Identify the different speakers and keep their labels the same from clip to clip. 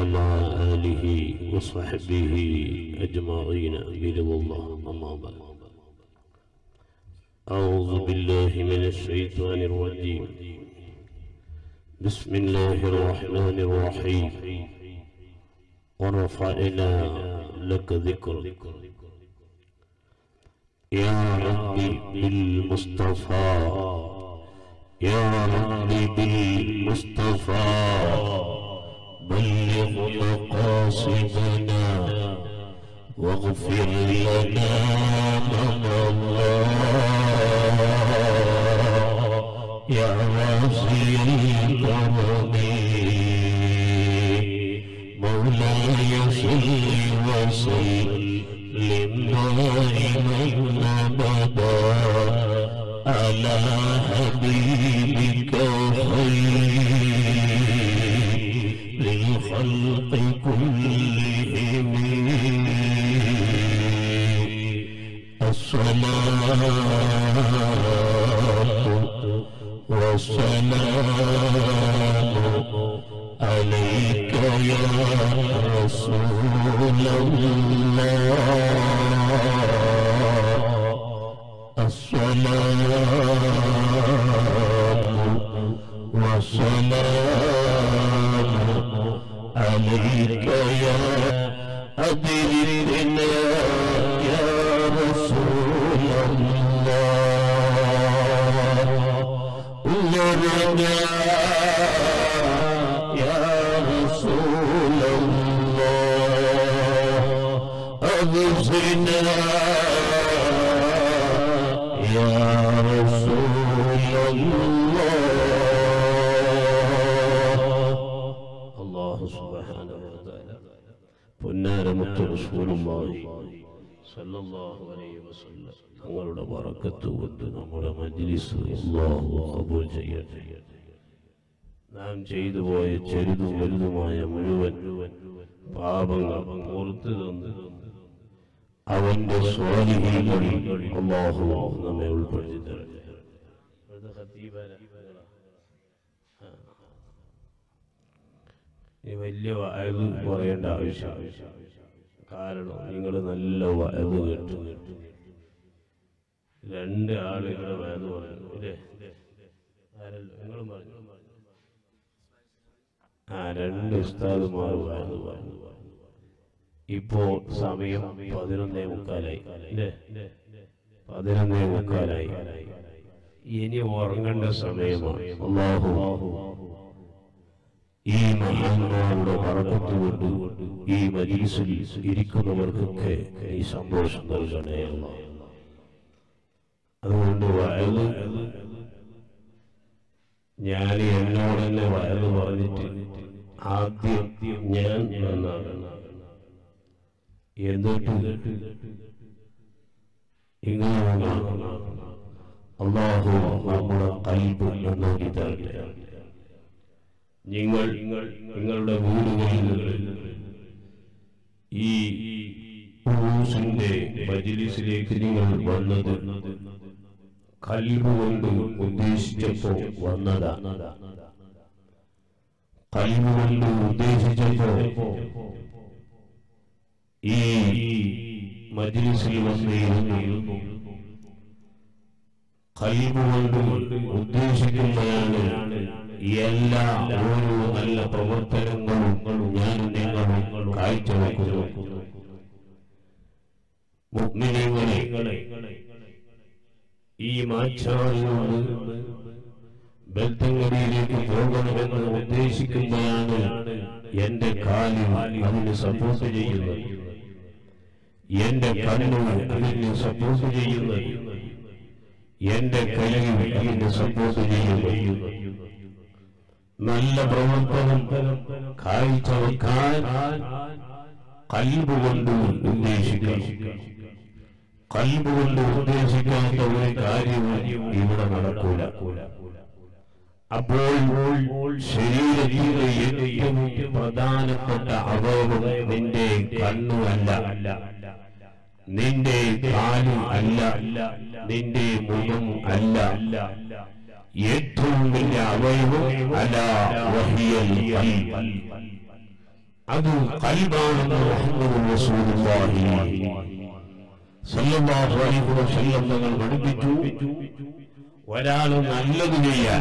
Speaker 1: ومع آله وصحبه أجمعين برضا الله أما بعد أعوذ بالله من الشيطان الرجيم بسم الله الرحمن الرحيم ورفعنا لك ذكرك يا ربي بالمصطفى يا ربي بالمصطفى بلغ مقاصدنا واغفر لنا مضى يا واسع الكرم مولاي صل وسلم دائما ابدا على حبيبك خير الخلق كلهم الصلاة والسلام عليك يا رسول الله الصلاة والسلام عليك يا حبيبنا يا رسول الله لنا يا رسول الله أغثنا يا رسول الله الله سبحانه وتعالى പൊന്നാര മുത്ത് റസൂലുള്ളാഹി സല്ലല്ലാഹു അലൈഹി വസല്ലം തങ്ങളുടെ ബറക്കത്ത് കൊണ്ട് നമ്മുടെ മജ്ലിസ് അല്ലാഹു ഖബൂൽ ചെയ്യട്ടെ നാം ചെയ്തു പോയ ചെറുതും വലുതുമായ മുഴുവൻ പാപങ്ങൾ പുറത്തു തന്ന് അവന്റെ സ്വാലിഹീകളിൽ അല്ലാഹു നമ്മെ ഉൾപ്പെടുത്തി തരട്ടെ ഈ വലിയ വയത് പറയേണ്ട ആവശ്യം കാരണം നിങ്ങൾ നല്ല വയത് കേട്ടു രണ്ട് ആളുകളുടെ വയത് പറഞ്ഞു ഇല്ലേ ആരല്ല നിങ്ങളും പറഞ്ഞു ആ രണ്ട് ഉസ്താദുമാർ വയത് പറഞ്ഞു ഇപ്പോ സമയം പതിനൊന്നേ മുക്കാലായി അല്ലേ പതിനൊന്നേ മുക്കാലായി ഇനി ഉറങ്ങേണ്ട സമയമാണ് അള്ളാഹു ഈ മഹാന്മാരുടെ പറക്കത്ത് കൊണ്ട് ഈ മജീസിൽ ഇരിക്കുന്നവർക്കൊക്കെ ഈ സന്തോഷം നൽകണേ അല്ലാ. അതുകൊണ്ട് വയത് ഞാൻ എന്നോട് തന്നെ വയത് പറഞ്ഞിട്ട് ആദ്യം ഞാൻ നന്നാകണം എന്നിട്ട് ഇങ്ങനെ അള്ളാഹു നമ്മുടെ കൽബ് നന്നാക്കി തരട്ടെ നിങ്ങൾ നിങ്ങളുടെ വീടുകളിൽ ഈ ഉറൂസിന്റെ മജിലിസിലേക്ക് നിങ്ങൾ വന്നത് കൽബ് കൊണ്ട് ഉദ്ദേശിച്ചപ്പോ വന്നതാ കൽബ് കൊണ്ട് ഉദ്ദേശിച്ചപ്പോ ഈ മജിലിസിൽ വന്നിരുന്നു കൽബ് കൊണ്ട് ഉദ്ദേശിക്കുമ്പോഴാണ് എല്ലാ ഓരോ നല്ല പ്രവർത്തനങ്ങളും ഞാൻ നിങ്ങളും കാഴ്ചവെക്കുന്നു മുഗ്മിനികളെ ഈ മാച്ചാളിനോട് ബൽത്തങ്കടിയിലേക്ക് പോകണമെന്ന് ഉദ്ദേശിക്കുമ്പോഴാണ് എന്റെ കാലിൽ അതിന് സപ്പോർട്ട് ചെയ്യുന്നത് എന്റെ കണ്ണു അതിന് സപ്പോർട്ട് ചെയ്യുന്നത് എന്റെ കൈയും അതിന് സപ്പോർട്ട് ചെയ്യുന്നത് നല്ല പ്രവർത്തനം കാഴ്ചവെക്കാൻ കൽബ് കൊണ്ട് ഉദ്ദേശിക്കണം കൽബ് കൊണ്ട് ഉദ്ദേശിക്കാത്ത ഒരു കാര്യവും ഇവിടെ നടക്കൂല അപ്പോൾ ശരീരത്തിലെ ഏറ്റവും പ്രധാനപ്പെട്ട അവയവം നിന്റെ കണ്ണുമല്ല നിന്റെ കാലും അല്ല നിന്റെ മുഖം അല്ല ഏറ്റവും വലിയ അവയവം അല വഹിയൽ ഖൽബ്. അത് കൽബാണെന്ന് മുഹമ്മദ് റസൂലുള്ളാഹി സല്ലല്ലാഹു അലൈഹി വസല്ലം തങ്ങൾ പഠിപ്പിച്ചു ഒരാൾ നല്ലത് ചെയ്യാൻ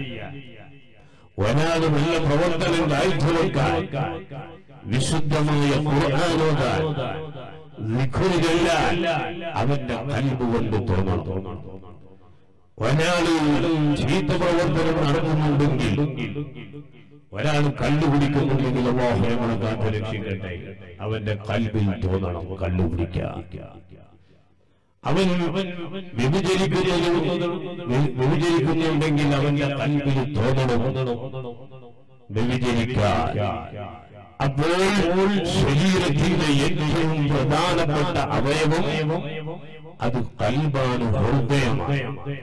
Speaker 1: ഒരാൾ നല്ല പ്രവർത്തനം കാഴ്ചവെക്കാൻ വിശുദ്ധമായ ഖുർആാനോദാൻ നിഖുൽ ചൊല്ലാൻ അവന്റെ കൽബ് കൊണ്ട് തോന്നണം ഒരാള് ചീത്ത പ്രവർത്തനം നടത്തുന്നുണ്ടെങ്കിൽ ഒരാൾ കള്ളു കുടിക്കുന്നുണ്ടെങ്കിൽ അല്ലാഹു നമ്മളെ കാത്തു രക്ഷിക്കട്ടെ അവന്റെ കൽബിൽ തോന്നണം കള്ളു കുടിക്കാൻ അവൻ വ്യഭിചരിക്കുന്നത് വ്യഭിചരിക്കുന്നുണ്ടെങ്കിൽ അവന്റെ കൽബിൽ തോന്നണം വ്യഭിചരിക്കാൻ അപ്പോൾ ശരീരത്തിന്റെ ഏറ്റവും പ്രധാനപ്പെട്ട അവയവം അത് കൽബാണ് ഹൃദയമാണ്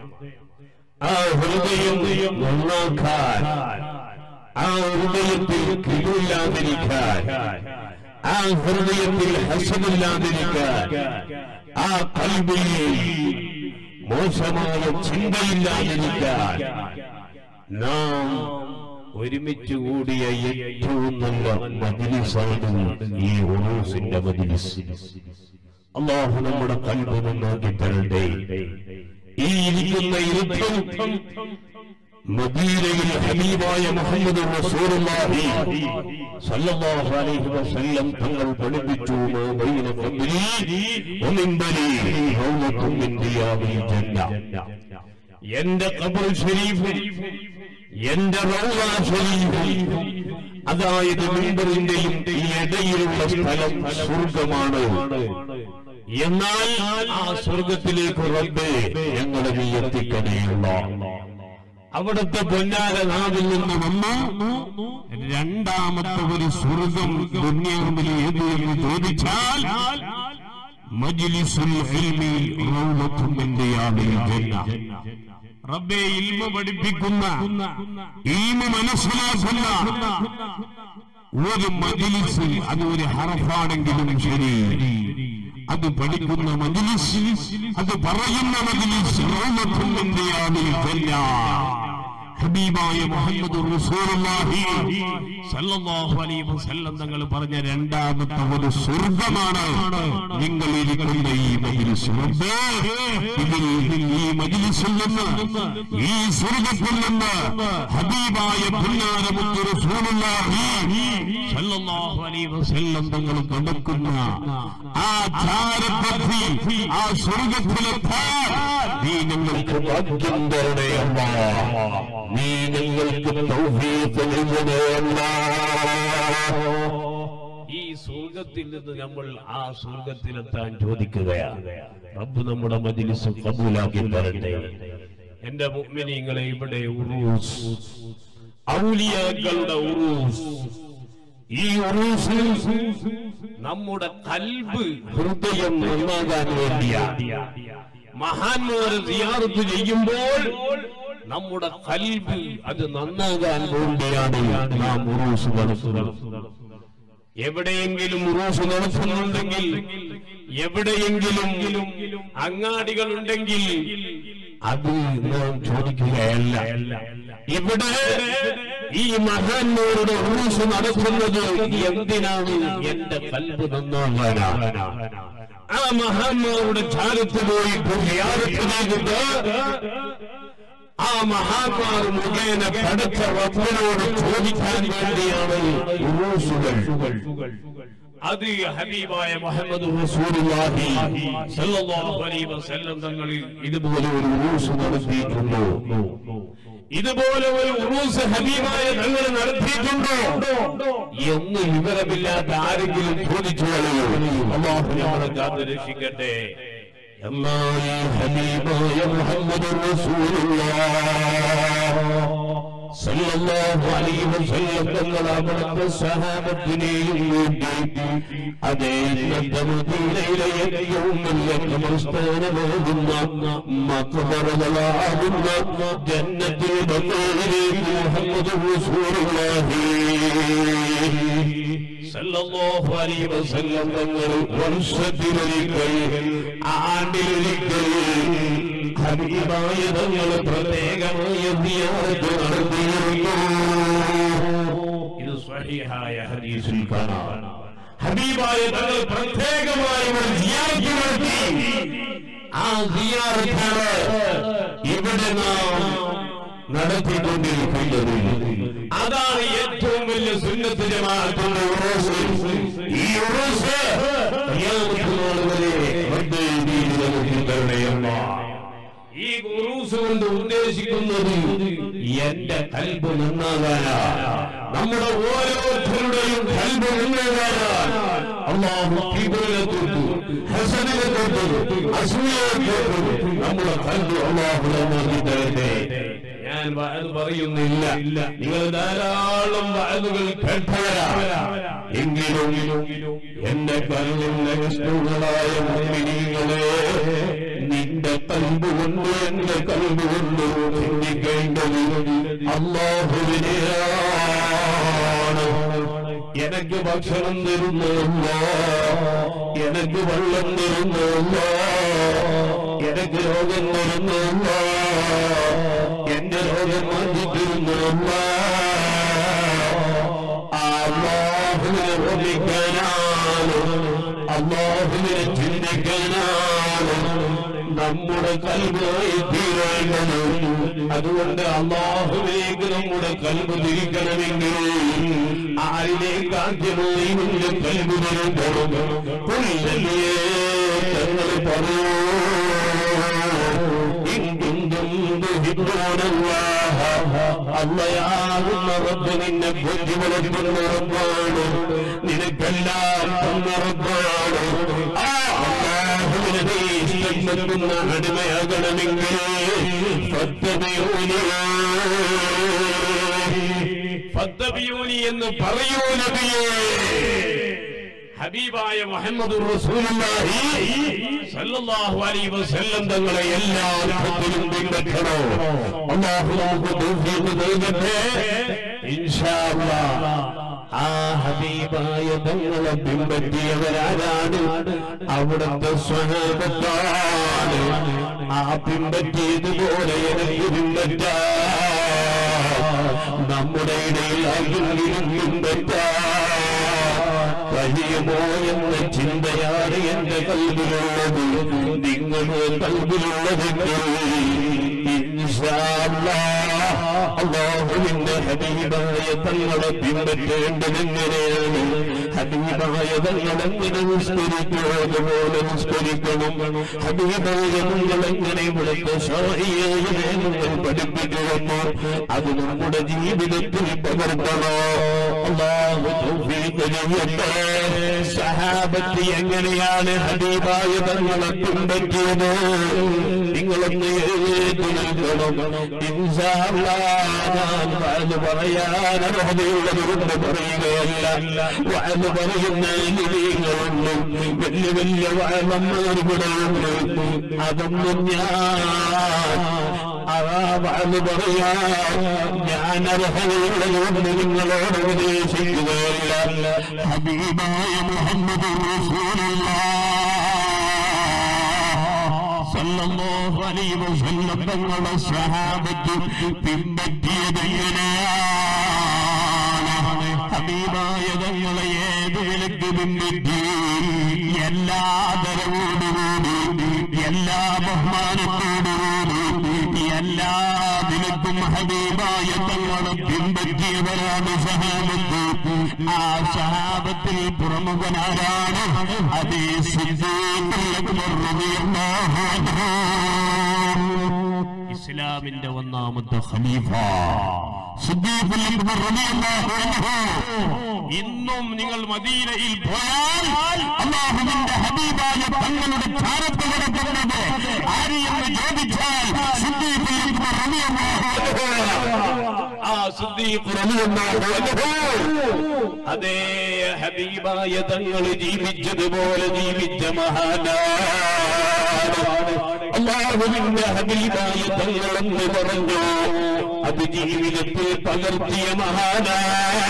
Speaker 1: ആ ഹൃദയം നന്നാക്കാൻ ആ ഹൃദയത്തിൽ കിഴില്ലാതിരിക്കാൻ ആ ഹൃദയത്തിൽ ഹസമില്ലാതിരിക്കാൻ ആ കൽബിൽ മോശമായ ചിന്തയില്ലാതിരിക്കാൻ നാം ഒരുമിച്ച് കൂടിയ ഏറ്റവും നല്ല മജിലിസാണ് ഈ ഉറൂസിന്റെ മജിലിസ് അള്ളാഹു നമ്മുടെ കൽബ് നന്നാക്കി തരട്ടെ ഈ ഇരിക്കുന്ന ഇരുത്തം മദീനയിൽ ഹബീബായ മുഹമ്മദ് റസൂലുള്ളാഹി സല്ലല്ലാഹു അലൈഹി വസല്ലം തങ്ങൾ പഠിപ്പിച്ചു മാ ബൈന ഖബ്രി വമിൻബരി റൗളത്തും മിൻ റിയാദിൽ ജന്ന എന്റെ ഖബർ ഷരീഫ് എന്റെ റൗള ഷരീഫ് അതായത് മിമ്പറിന്റെയും ഈ ഇടയിലുള്ള സ്ഥലം സ്വർഗമാണ് എന്നാൽ ആ സ്വർഗത്തിലേക്ക് റബ്ബേ ഞങ്ങളെ നീ എത്തിക്കണേയുള്ള അവിടുത്തെ പൊന്നാര നാവിൽ നിന്ന് വന്ന രണ്ടാമത്തെ ഒരു സ്വർഗം ദുന്യാവിൽ ഏത് എന്ന് ചോദിച്ചാൽ മജ്ലിസുൽ ഇൽമി റൗളത്തും മിൻ റിയാദിൽ ജന്ന റബ്ബെ ഇൽമ പഠിപ്പിക്കുന്ന ഇൽമ മനസ്സിലാക്കുന്ന ഒരു മജിലിസ് അത് ഒരു ഹറഫാണെങ്കിലും ശരി അത് പഠിക്കുന്ന മജിലിസ് അത് പറയുന്ന മജിലിസ് റൗളത്തും മിൻ റിയാദിൽ ജന്ന ഹബീബായ മുഹമ്മദ് റസൂലുള്ളാഹി സല്ലല്ലാഹു അലൈഹി വസല്ലം തങ്ങൾ പറഞ്ഞ രണ്ടാമത്തെ ഒരു സ്വർഗമാണ് നിങ്ങൾ ഇരിക്കുന്ന ഈ മജ്ലിസ് റബ്ബേ, ഇതിൽ ഈ മജ്ലിസിൽ നിന്ന് ഈ സ്വർഗത്തിൽ നിന്ന് ഹബീബായ പുന്നാരമുത്ത് റസൂലുള്ളാഹി സല്ലല്ലാഹു അലൈഹി വസല്ലം തങ്ങൾ കടക്കുന്ന ആ ചാരപ്പത്തി ആ സ്വർഗത്തിലെത്താൻ നീ ഞങ്ങൾക്ക് ഭാഗ്യം തരണേ അല്ലാ നീ ഞങ്ങൾക്ക് തൗഫീഖ് നൽകണേ അല്ലാ ഈ സ്വർഗത്തിൽ നിന്ന് നമ്മൾ ആ സ്വർഗത്തിലെത്താൻ ചോദിക്കുകയാണ് റബ്ബ് നമ്മുടെ മജ്ലിസ് കബൂലാക്കി തരട്ടെ എന്റെ മുഅ്മിനീങ്ങളെ ഇവിടെ ഉറൂസ് ഔലിയാക്കളുടെ ഉറൂസ് ഈ ഉറൂസിൽ നമ്മുടെ കൽബ് ഹൃദയം നന്നാകാൻ വേണ്ടിയാണ് മഹാന്മാരെ സിയാറത്ത് ചെയ്യുമ്പോൾ നമ്മുടെ കൽബ് അത് നന്നാകാൻ വേണ്ടിയാണ് നാം ഉറൂസ് നടത്തുന്നത് എവിടെയെങ്കിലും ഉറൂസ് നടത്തുന്നുണ്ടെങ്കിൽ എവിടെയെങ്കിലും അങ്ങാടികളുണ്ടെങ്കിൽ അത് നാം ചോദിക്കുകയല്ല ഇവിടെ ഈ മഹാന്മാരുടെ ഉറൂസ് നടത്തുന്നത് എന്തിനാണ് എന്റെ കൽബ് നന്നാകാനാണ് ആ മഹാന്മാരുടെ ചാരത്ത് പോയി യാത്രത്തിലേക്ക് ആ മഹാന്മാർ മുഖേന പടുത്ത റബ്ബിനോട് ചോദിക്കാൻ വേണ്ടിയാണ് ഉറൂസുകൾ അത് ഹബീബായ മുഹമ്മദ് റസൂലുള്ളാഹി സല്ലല്ലാഹു അലൈഹി വസല്ലം തങ്ങൾ ഇതുപോലെ ഒരു ഉറൂസ് നടത്തിയിട്ടുണ്ടോ ഇതുപോലെ ഒരു ഉറൂസ് ഹബീബായ തങ്ങൾ നടത്തിയിട്ടുണ്ടോ എന്ന് വിവരമില്ലാത്ത ആരെങ്കിലും ചോദിച്ചു കളയോ അള്ളാഹു നമ്മളെ കാത്തു രക്ഷിക്കട്ടെ എന്നാൽ ഈ ഹബീബായ മുഹമ്മദ് സല്ലല്ലാഹു അലൈഹി വസല്ലം തങ്ങൾ അവിടുത്തെ സഹാബത്തിനെയും കൂട്ടി അതേ ഇന്നത്തെ മദീനയിലെ ഏറ്റവും വലിയ ഖബർസ്ഥാനമാകുന്ന മഖബറകളാകുന്ന ജന്നത്തിൽ ബക്കയിലേക്ക് മുഹമ്മദ് റസൂലുള്ളാഹി സല്ലല്ലാഹു അലൈഹി വസല്ലം തങ്ങൾ വർഷത്തിലൊരിക്കൽ ആണ്ടിലൊരിക്കൽ ഹബീബായ തങ്ങൾ പ്രത്യേകമായ ദിയാറത്ത് നടത്തിയിരുന്നു ഇത് സഹിഹായ ഹദീസിൽ കാണാം ഹബീബായ തങ്ങൾ പ്രത്യേകമായി ഒരു സിയാറത്ത് നടത്തി ആ സിയാറത്താണ് ഇവിടെ നാം നടത്തിക്കൊണ്ടിരിക്കുന്നത് അതാണ് ഏറ്റവും വലിയ സുന്നത്ത് ജമാഅത്തിന്റെ ഉറൂസ് ഈ ഉറൂസ് ഖിയാമത്ത് നാൾ വരെ റബ്ബേ നീ നമുക്ക് തരണയല്ല ഈ ഉറൂസ് കൊണ്ട് ഉദ്ദേശിക്കുന്നത് എന്റെ കൽബ് നന്നാകാനാ നമ്മുടെ ഓരോരുത്തരുടെയും കൽബ് നന്നാകാനാ അള്ളാഹു കിബിറിനെ തൊട്ടു ഹസനിനെ തൊട്ടു അസൂയയെ തൊട്ടു നമ്മുടെ കൽബ് അള്ളാഹു നന്നാക്കി തരട്ടെ ഞാൻ വഅദ് പറയുന്നില്ല നിങ്ങൾ ധാരാളം വഅദുകൾ കേട്ടവരാ എങ്കിലും എന്റെ കൽവിന്റെ വിഷ്ണുകളായ മുഅ്മിനീങ്ങളെ നിന്റെ കൽബ് കൊണ്ട് എന്റെ കൽബ് കൊണ്ട് ചിന്തിക്കേണ്ടത് അള്ളാഹുവിനെയാണ് എനിക്ക് ഭക്ഷണം തരുന്നില്ല എനിക്ക് വെള്ളം തരുന്നില്ല എനിക്ക് രോഗം തരുന്നില്ല എന്റെ രോഗം മാറ്റി തരുന്നില്ല അള്ളാഹുവിനെ ഓർമ്മിക്കാനാണ് അള്ളാഹുവിനെ ചിന്തിക്കാനാണ് നമ്മുടെ കൽബായി തീരേണ്ടത് അതുകൊണ്ട് അള്ളാഹുവിലേക്ക് നമ്മുടെ കൽബ് തിരിക്കണമെങ്കിൽ ആരിലേക്ക് ആദ്യമായി നിന്റെ കൽബ് തിരിക്കണം പുല്ലല്ലേ തങ്ങൾ പറയൂ അള്ളയാകുന്ന റബ്ബ് നിന്നെ ബുദ്ധിമുട്ടുന്ന റബ്ബാണ് നിനക്കെല്ലാം തന്ന റബ്ബാണ് ആ അള്ളാഹുവിനെ നീ ഇഷ്ടപ്പെടുന്ന അടിമയാകണമെങ്കിൽ ഫത്തബിയൂനി എന്ന് പറയൂ നബിയേ ഹബീബായ മുഹമ്മദ് റസൂലുള്ളാഹി സല്ലല്ലാഹു അലൈഹി വസല്ലം തങ്ങളെ എല്ലാ അർത്ഥത്തിലും പിൻപറ്റണോ അല്ലാഹു നമുക്ക് തൗഫീഖ് നൽകട്ടെ ഇൻഷാ അല്ലാഹ് ആ ഹബീബായ തങ്ങളെ പിൻപറ്റിയവരാരാണ് അവിടുത്തെ സ്വഹാബത്താണ് ആ പിൻപറ്റിയതുപോലെ എനിക്ക് പിൻപറ്റാം നമ്മുടെ ഇടയിൽ ആരെങ്കിലും പിൻപറ്റാം കഴിയുമോ എന്ന ചിന്തയാണ് എന്റെ കൽവിലുള്ളത് നിങ്ങളുടെ കൽവിലുള്ളതെങ്കിൽ അള്ളാഹുവിന്റെ ഹബീബായ തങ്ങളെ പിൻപറ്റേണ്ടതെങ്ങനെയാണ് ഹബീബായ തങ്ങളെങ്ങനെ നിസ്കരിക്കണോ അതുപോലെ നിസ്കരിക്കണം ഹബീബായ തങ്ങളെങ്ങനെ ഇവിടുത്തെ ഷാഹിയായ നിങ്ങൾ പഠിപ്പിക്കുമെന്നോ അത് നമ്മുടെ ജീവിതത്തിൽ പകർത്തണോ അള്ളാഹു തൗഫീഖ് ചെയ്യട്ടെ സഹാബത്ത് എങ്ങനെയാണ് ഹബീബായ തങ്ങളെ പിൻപറ്റിയത് നിങ്ങളൊന്ന് എഴുതി നൽകണം ഇൻഷാ അല്ലാഹ് ഞാൻ വാല് പറയാൻ അർഹതയുള്ളത് കൊണ്ട് പറയുകയല്ല വാല് പറയുന്ന നിലയങ്ങളുണ്ട് വലിയ വലിയ വാഴന്മാരിവിടെയുണ്ട് അതൊന്നും ഞാൻ ആ വാല് പറയാൻ ഞാൻ അർഹതയുള്ളത് കൊണ്ട് നിങ്ങളോട് ഉപദേശിക്കുകയല്ല ഹബീബായ മുഹമ്മദ് സല്ലല്ലാഹു അലൈഹി വസല്ലം തങ്ങളുടെ സ്വഹാബത്ത് പിൻപറ്റിയത് എങ്ങനെയാണ് ഹബീബായ തങ്ങളെ ഏത് വിലക്ക് പിൻപറ്റി എല്ലാ ആദരവോടുകൂടി എല്ലാ ബഹുമാനത്തോടുകൂടി എല്ലാ നിലക്കും ഹബീബായ തങ്ങളെ പിൻപറ്റിയവരാണ് സഹാബത്ത് ആ സഹാബത്തിൽ പ്രമുഖനാരാണ് അതേ ഇസ്ലാമിന്റെ ഒന്നാമത്തെ ഖലീഫ സിദ്ദീഖുൽ അക്ബർ റളിയല്ലാഹു അൻഹു ഇന്നും നിങ്ങൾ മദീനയിൽ പോയാൽ അള്ളാഹുവിന്റെ ഹബീബായ തങ്ങളുടെ ധാരത്ത് കിടക്കുന്നത് ആര് എന്ന് ചോദിച്ചാൽ സിദ്ദീഖുൽ അക്ബർ റളിയല്ലാഹു അൻഹു ആ സിദ്ദീഖ് റളിയല്ലാഹു അൻഹു അതേ ഹബീബായ തങ്ങൾ ജീവിച്ചതുപോലെ ജീവിച്ച മഹാനാണ് അള്ളാഹുവിന്റെ ഹബീബായ തങ്ങളെന്ന് പറഞ്ഞു അത് ജീവിതത്തിൽ പകർത്തിയ മഹാനാണ്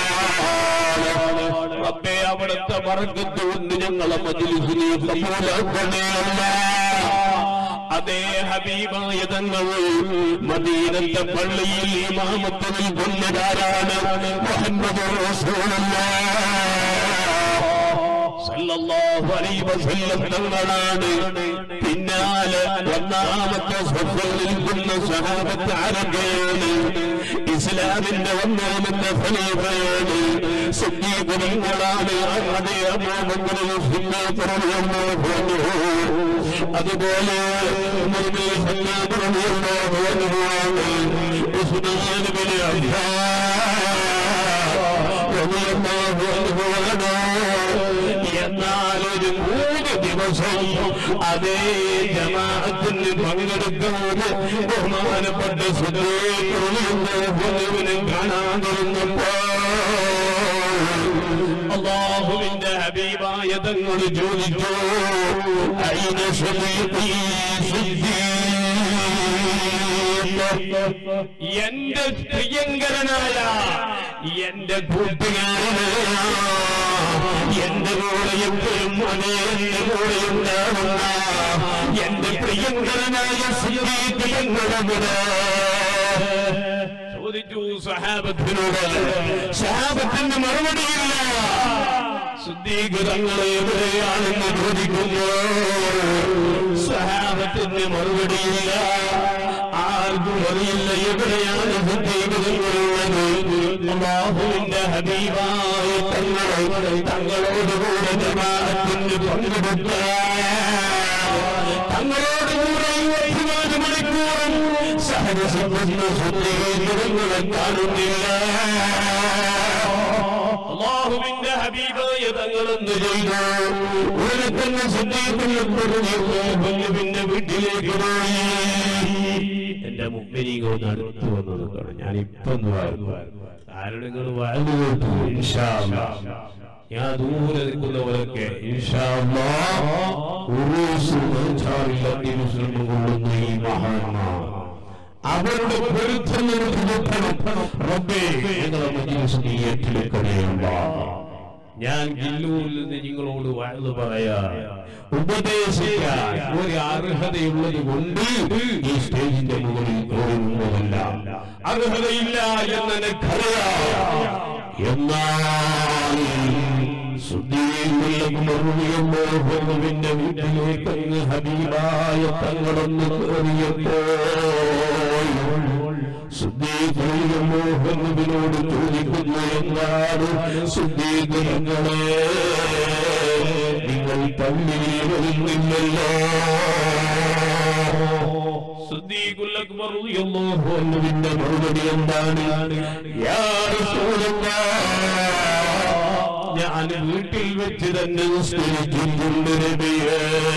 Speaker 1: റബ്ബേ അവിടുത്തെ മറക്കത്ത് കൊണ്ട് ഞങ്ങളെ മജിലിസിനെ കബൂലാക്കണേ അല്ലാ. അതേ ഹബീബായ തങ്ങൾ മദീനത്തെ പള്ളിയിൽ ഇമാമത്ത് നിൽക്കുന്നതാരാണ് മുഹമ്മദ് സല്ലല്ലാഹു അലൈഹി വസല്ലം തങ്ങളാണ് പിന്നാലെ ഒന്നാമത്തെ സഫറിൽ നിൽക്കുന്ന സഹാബത്ത് ആരൊക്കെയാണ് ഇസ്ലാമിന്റെ ഒന്നാമത്തെ ഖലീഫയാണ് സുദ്ദീഖുകളാണ് അതേ അബൂബക്കർ സിദ്ദീഖ് റളിയല്ലാഹു അൻഹു അതുപോലെ ഉമർ ബിൻ ഖത്താബ് റളിയല്ലാഹു അൻഹു ആണ് ഉസ്മാൻ ബിൻ അഫ്ഫാൻ റളിയല്ലാഹു അൻഹു ആണ് എന്നാൽ ഒരു മൂന്ന് ദിവസം അതേ ജമാഅത്തിന് പങ്കെടുക്കാതെ ബഹുമാനപ്പെട്ട സുഖവിനെ കാണാതിരുന്നപ്പോ അള്ളാഹുവിന്റെ ഹബീബായ തങ്ങൾ ചോദിച്ചു അയിന സുദീഖി എന്റെ പ്രിയങ്കരനായ എന്റെ കൂട്ടുകാരനായ എന്റെ കൂടെ എപ്പോഴും അതേ എന്റെ കൂടെ ഉണ്ടാവുന്ന എന്റെ പ്രിയങ്കരനായ സുഖീകരണങ്ങളുടെ ചോദിച്ചു സഹാബത്തിനോട് സഹാബത്തിന്റെ മറുപടിയില്ല ശുദ്ധീകരങ്ങളെ എവിടെയാണെന്ന് ചോദിക്കുന്നു സഹാബത്തിന്റെ മറുപടിയില്ല ആർക്കും അറിയില്ല എവിടെയാണ് ശുദ്ധീകരങ്ങളുള്ളത് അള്ളാഹുവിന്റെ ഹബീബായ തങ്ങളെ തങ്ങളോടുകൂടെ ജമാഅത്തിന് പങ്കെടുത്ത തങ്ങളോടുകൂടെ ഇരുപത്തിനാല് മണിക്കൂറും സഹനസിക്കുന്ന ശുദ്ധീകരങ്ങളെ കാണുന്നില്ല അള്ളാഹുവിന്റെ ഹബീബായ തങ്ങളെന്ന് ചെയ്തു ഉടനെ തന്നെ ശുദ്ധീകരണം പിന്നെ വീട്ടിലേക്ക് പോയി എന്റെ മുമ്പിനീക ഒന്ന് അടുത്ത് വന്നത് കാണും ഞാൻ ഇപ്പൊ ഒന്ന് വാഴ്ന്നു ആരുടെ നിങ്ങൾ വാഴ്ന്നു കേട്ടു ഇൻഷാ അല്ലാഹ്. ഞാൻ ദൂരെ നിൽക്കുന്നവരൊക്കെ ഇൻഷാ അല്ലാഹ് ഉറൂസ് മഞ്ചാറിൽ മുസ്ലിം കൊള്ളുന്ന ഈ മഹാന്മാർ അവരുടെ പൊരുത്തം നമുക്ക് നോക്കണം റബ്ബേ ഞങ്ങളെ മജ്ലിസ് നീ ഏറ്റെടുക്കണേയല്ല ഞാൻ ഗില്ലൂരിൽ നിന്ന് നിങ്ങളോട് വാഴ്ന്നു പറയാ ഉപദേശിക്കാൻ ഒരു അർഹതയുള്ളത് കൊണ്ട് ഈ സ്റ്റേജിന്റെ മുകളിൽ തോന്നുന്നതല്ല അർഹതയില്ല എന്ന് എനിക്കറിയാം എന്നാൽ സുദ്ദീഖുവിന്റെ വീട്ടിലേക്ക് അങ്ങ് ഹബീബായ തങ്ങളൊന്ന് കയറിയപ്പോൾ സുദ്ദീഖുവിനോട് ചോദിക്കുന്നു എന്താണ് സുദ്ദീഖങ്ങളെ നിങ്ങൾ പള്ളിയിൽ വരുന്നില്ലല്ലോ സുദ്ദീഖുല്ലക്ബറുവിന്റെ മറുപടി എന്താണ് യാ റസൂലല്ലാഹ് ഞാൻ വീട്ടിൽ വെച്ച് തന്നെ നിസ്കരിച്ചിട്ടുണ്ട് നബിയേ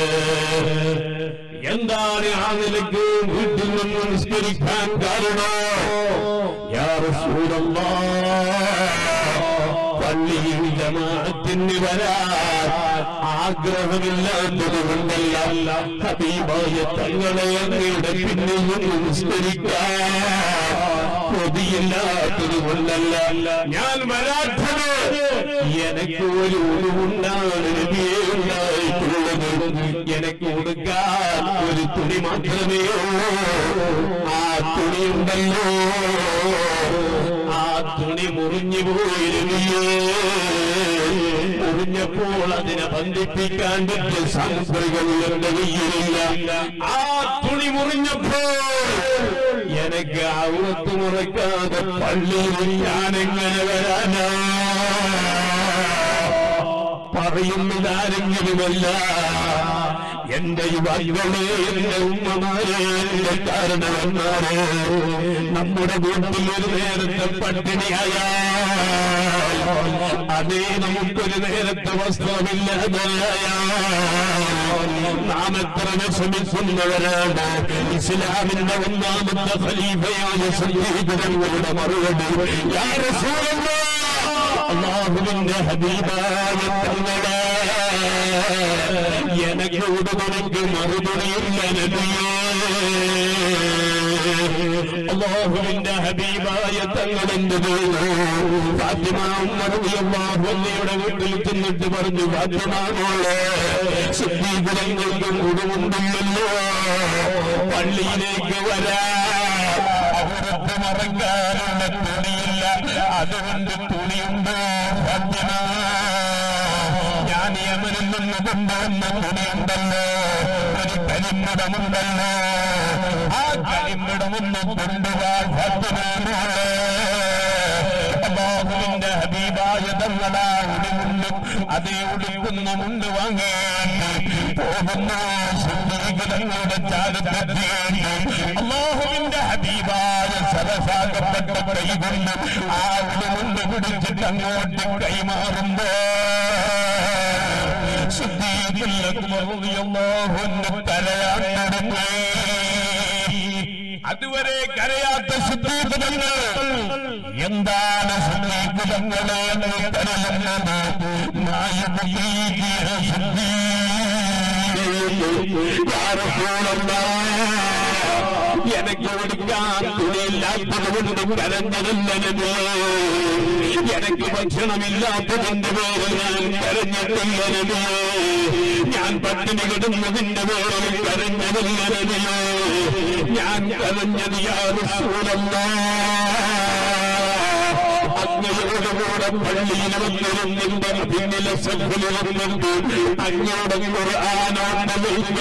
Speaker 1: എന്താണ് ആ നിലക്ക് വീട്ടിൽ നിന്ന് നിസ്കരിക്കാൻ കാരണം യാ റസൂലല്ലാഹ് പള്ളിയിൽ ജമാഅത്തിന് വരാൻ ആഗ്രഹമില്ലാത്തത് കൊണ്ടല്ല ഹബീബായ തങ്ങളെ അങ്ങയുടെ പിന്നിൽ നിന്ന് നിസ്കരിക്കാൻ കൊതിയില്ലാത്തത് കൊണ്ടല്ല ഞാൻ വരാത്തത് എനിക്ക് ഒരു ഒഴിവുണ്ടാണ് നബിയെ ഉണ്ടായിട്ടുള്ളത് എനിക്ക് കൊടുക്കാൻ ഒരു തുണി മാത്രമേ ഉള്ളൂ ആ തുണി ഉണ്ടല്ലോ ആ തുണി മുറിഞ്ഞു പോയി നബിയേ മുറിഞ്ഞപ്പോൾ അതിനെ ബന്ധിപ്പിക്കാൻ പറ്റിയ സാമഗ്രികൾ എന്റെ കയ്യിലില്ല ആ തുണി മുറിഞ്ഞപ്പോൾ എനിക്ക് ഔറത്ത് മുറിക്കാതെ പള്ളിയിൽ ഞാനെങ്ങനെ വരാനാ പറയുന്നത് ആരെങ്കിലുമല്ല എന്റെ യുവാക്കളെ എന്റെ ഉമ്മമാരെ എന്റെ കാരണവന്മാരെ നമ്മുടെ വീട്ടിൽ ഒരു നേരത്തെ പട്ടിണിയായ അതേ നമുക്കൊരു നേരത്തെ വസ്ത്രമില്ലാതായ നാം എത്ര വിഷമിക്കുന്നവരാണ് ഇസ്ലാമിന്റെ ഒന്നാമത്തെ ഖലീഫയായ സയ്യിദുകളുടെ മറുപടി യാ റസൂലല്ലാഹ് അള്ളാഹുവിന്റെ ഹബീബായ തങ്ങളെ എനക്കോട് നിനക്ക് മറുപടിയില്ല നബിയേ അള്ളാഹുവിന്റെ ഹബീബായ തങ്ങളെന്ത് ചെയ്തു ഫാത്തിമ ഉമ്മർ റളിയല്ലാഹു അൻഹയുടെ വീട്ടിൽ ചെന്നിട്ട് പറഞ്ഞു ഫാത്തിമ മോളെ സിദ്ധീകരങ്ങൾക്ക് കുടുമുണ്ടല്ലോ പള്ളിയിലേക്ക് വരാം അവർക്ക് മറങ്ങാനുള്ള തുണിയില്ല അതുകൊണ്ട് തുണിയുണ്ട് ഫാത്തിമ ഞാൻ യമനിൽ നിന്ന് കൊണ്ടുവന്ന തുണിയുണ്ടല്ലോ ഒരു കരിമ്പിടമുണ്ടല്ലോ ആ കരിമ്പിടമൊന്ന് കൊണ്ടുപോകാൻ ഫാത്തിമയോടെ അള്ളാഹുവിന്റെ ഹബീബായ തങ്ങളാ ഉടിമുണ്ടും അതേ ഉടുക്കുന്ന മുണ്ട് വാങ്ങാൻ പോകുന്നു സുന്ദരികളുടെ ചാലത്തെത്തി അള്ളാഹുവിന്റെ ഹബീബായ സരസാകപ്പെട്ട കൈകൊണ്ട് ആ ഉടുമുണ്ട് പിടിച്ചിട്ട് അങ്ങോട്ട് കൈമാറുമ്പോ അതുവരെ കരയാത്ത ശുദ്ധീകൃതങ്ങൾ എന്താണ് ശുദ്ധീകൃതങ്ങളെ കരയുന്നത് എനിക്ക് കൊടുക്കാൻ തുണിയില്ലാത്തതുകൊണ്ട് കരഞ്ഞതില്ലത് എനിക്ക് ഭക്ഷണമില്ലാത്തതിന്റെ പേരിൽ ഞാൻ കരഞ്ഞിട്ടില്ലത് ഞാൻ പട്ടിണി കിടുന്നതിന്റെ പേരിൽ കരഞ്ഞതില്ലത് ഞാൻ കരഞ്ഞത് യാതൊല്ല അങ്ങയോട് കൂടെ പള്ളിയിൽ വന്നിരുന്നിന്റെ പിന്നിലെ സഭയിലിരുന്നുണ്ട് അങ്ങയുടെ ഖുർആാനോട്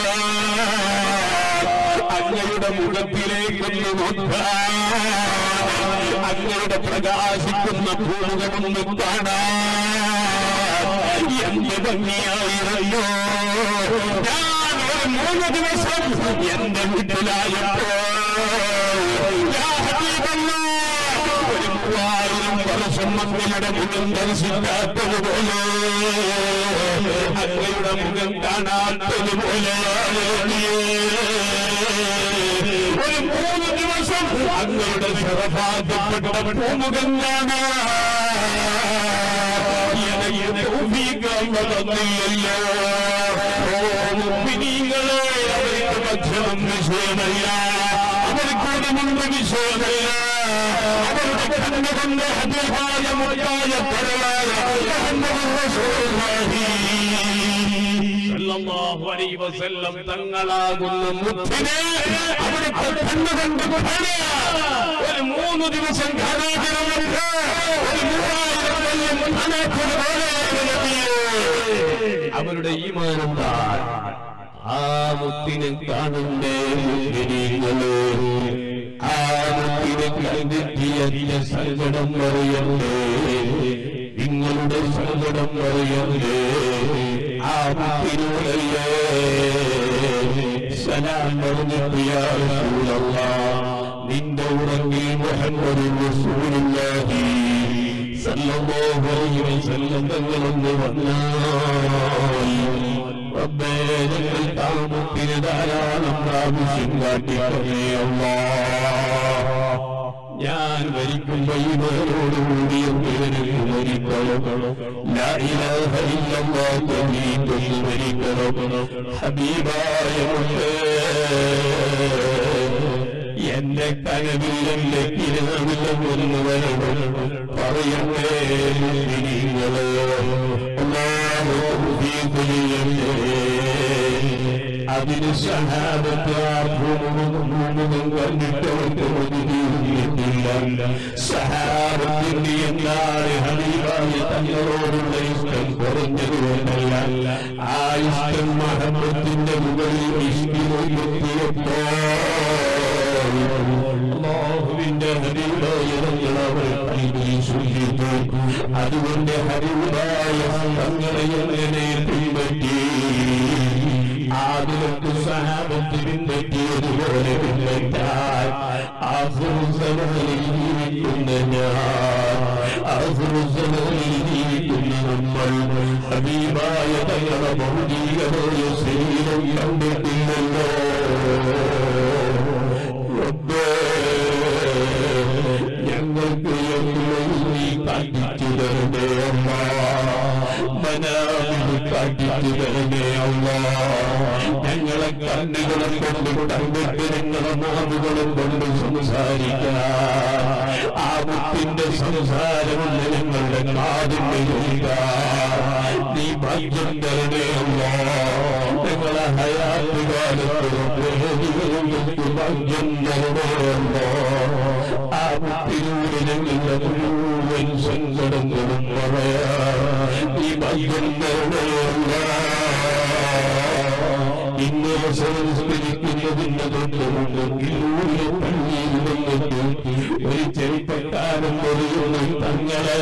Speaker 1: അങ്ങയുടെ മുഖത്തിലേക്കൊന്ന് നോക്കാൻ അങ്ങയുടെ പ്രകാശിക്കുന്ന ഭൂമുഖമൊന്ന് കാണാൻ എന്ത് ഭംഗിയായിരുന്നു ഞാൻ ഒരു മൂന്ന് ദിവസം എന്റെ വീട്ടിലായപ്പോ യാ ഹബീബല്ലാ, ഒരു മൂവായിരം വർഷം അങ്ങയുടെ മുഖം ദർശിക്കാത്തതുപോലെ അങ്ങയുടെ മുഖം കാണാത്തതുപോലെയാണ് ഒരു മൂന്ന് ദിവസം അങ്ങയുടെ ശരഭാഗപ്പെട്ട പൂമുഖം കാണാന്നില്ലല്ലോ മുഗ്മിനീങ്ങളെ അവർക്ക് ഭക്ഷണം വിഷയമല്ല അവർക്കൂടെ മുമ്പ് വിഷയമല്ല അവരുടെ കണ്ണുകൊണ്ട് അതിഹായ മുട്ടായ പരമായ സല്ലല്ലാഹു അലൈഹി വസല്ലം തങ്ങളാകുന്ന മുത്തിനെ അവിടുത്തെ കണ്ണുകൊണ്ട് കാണുക. ഒരു മൂന്ന് ദിവസം കാണാതിരുന്നിട്ട് ഒരു മൂവായിരം കൊല്ലം കാണാത്തതുപോലെയാണ് നബിയെ. അവരുടെ ഈമാനെന്താ ആ മുത്തിനെ കാണണ്ടേ മുഗ്മിനീങ്ങളെ ആ മുത്തിനെ കണ്ടെത്തിയ സങ്കടം അറിയണ്ടേ നിങ്ങളുടെ സങ്കടം അറിയണ്ടേ ആ മുത്തിനോടല്ലേ സലാം പറഞ്ഞിട്ട് യാ റസൂലല്ലാഹ് നിന്റെ ഉറങ്ങിൽ മുഹമ്മദ് റസൂലുള്ളാഹി സല്ലല്ലാഹു അലൈഹി വസല്ലം തങ്ങളൊന്ന് വന്നാൽ റബ്ബേ ഞങ്ങൾ താമത്തിന് ധാരാളം പ്രാവശ്യം കാട്ടിക്കണേ അല്ലാഹ് ഞാൻ മരിക്കുമ്പോ ഇവരോടുകൂടി എനിക്ക് മരിക്കണം ലാ ഇലാഹ ഇല്ലല്ലാഹ് തൗഹീദ് മരിക്കണം ഹബീബായ എന്റെ കനവിൽ എന്റെ കിരണമിലും ഒന്ന് വരണം പറയണ്ടേ നിങ്ങളെ അല്ലാഹു തൗഫീഖ് ചെയ്യണ്ടേ അതിന് സഹാബത്ത് ആ ഭൂമുഖം കണ്ടിട്ടവർക്ക് ഒതുങ്ങിയിട്ടില്ല സഹാബത്തിന്റെ എന്താണ് ഹബീബായ തങ്ങളോടുള്ള ഇഷ്ടം കുറഞ്ഞതുകൊണ്ടല്ല ആ ഇഷ്ടം മഹമ്മത്തിന്റെ മുകളിൽ ഇഷ്ടിലെത്തിയപ്പോ അള്ളാഹുവിന്റെ ഹരിവായ തങ്ങൾ അവർ കൈകളിൽ സൂക്ഷിച്ചു അതുകൊണ്ട് ഹരിവായ തങ്ങളെ എങ്ങനെ പിൻപറ്റി ആദിലത്ത് സഹാബത്ത് പിൻപറ്റിയതുപോലെ പിൻപറ്റാൻ ആഹുസമനിൽ ജീവിക്കുന്ന ഞാൻ ആഹുസമനിൽ ജീവിക്കുന്ന നമ്മൾ ഹബീബായ തങ്ങളുടെ ഭൗതികമായ ശരീരം കണ്ടിട്ടില്ലല്ലോ റബ്ബേ, ഞങ്ങൾക്ക് എന്നും നീ കാട്ടിച്ചു തരണേ അമ്മ
Speaker 2: മനാവിൽ കാട്ടിച്ചു തരണേ അല്ലാ ഞങ്ങളെ കണ്ണുകളെ കൊണ്ട് കണ്ടിട്ട് ഞങ്ങളെ നാവുകളും കൊണ്ട് സംസാരിക്കാൻ ആ മുത്തിന്റെ സംസാരം ഞങ്ങളുടെ കാതിന്റെ കേൾക്കാൻ നീ ഭാഗ്യം തരണേ അല്ലാ ഞങ്ങളെ ഹയാത്ത് കാലത്ത് ഞങ്ങൾക്ക് ഭാഗ്യം തരണേ അല്ലാ ആ മുത്തിലൂടെ ഞങ്ങളുടെ മുഴുവൻ സങ്കടങ്ങളും പറയാൻ നീ ഭാഗ്യം തരണേ അല്ലാ ഇന്ന് സംസ്കരിക്കുന്നതിന് തൊട്ടുമുണ്ടെങ്കിൽ പള്ളിയിൽ വന്നിട്ട് ഒരു ചെറുപ്പക്കാരൻ പറയുന്നു തങ്ങളെ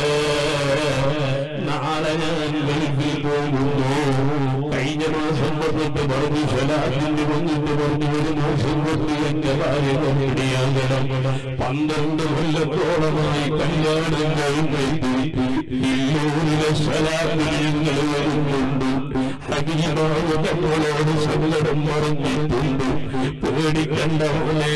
Speaker 2: നാളെ ഞാൻ ഗൾഫിൽ പോകുന്നു കഴിഞ്ഞ മാസം വന്നിട്ട് പറഞ്ഞു സ്വലാത്തിന്റെ വന്നിട്ട് പറഞ്ഞു ഒരു മാസം കൊണ്ട് എന്റെ ഭാര്യ റെഡിയാകണം പന്ത്രണ്ട് കൊല്ലത്തോളമായി കല്യാണം കഴിഞ്ഞിട്ട് ഇല്ലൂരിലെ സ്വലാത്തിൽ ഞങ്ങൾ വരുന്നുണ്ട് ഹബീബായ നമ്മളോട് സങ്കടം പറഞ്ഞിട്ടുണ്ട് പേടിക്കണ്ട പോലെ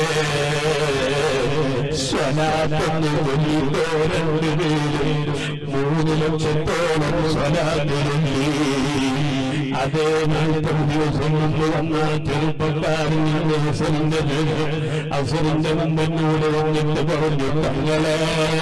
Speaker 2: സ്വലാത്തെന്ന് ചൊല്ലിട്ടോ രണ്ടുപേരും മൂന്ന് ലക്ഷത്തോളം സ്വലാത്തിരുന്നേ അതേ നാൽപ്പത് ദിവസം മുമ്പ് വന്ന ചെറുപ്പക്കാരൻ അസറിന്റെ അസറിന്റെ മുമ്പനോട് വന്നിട്ട് പറഞ്ഞു തങ്ങളെ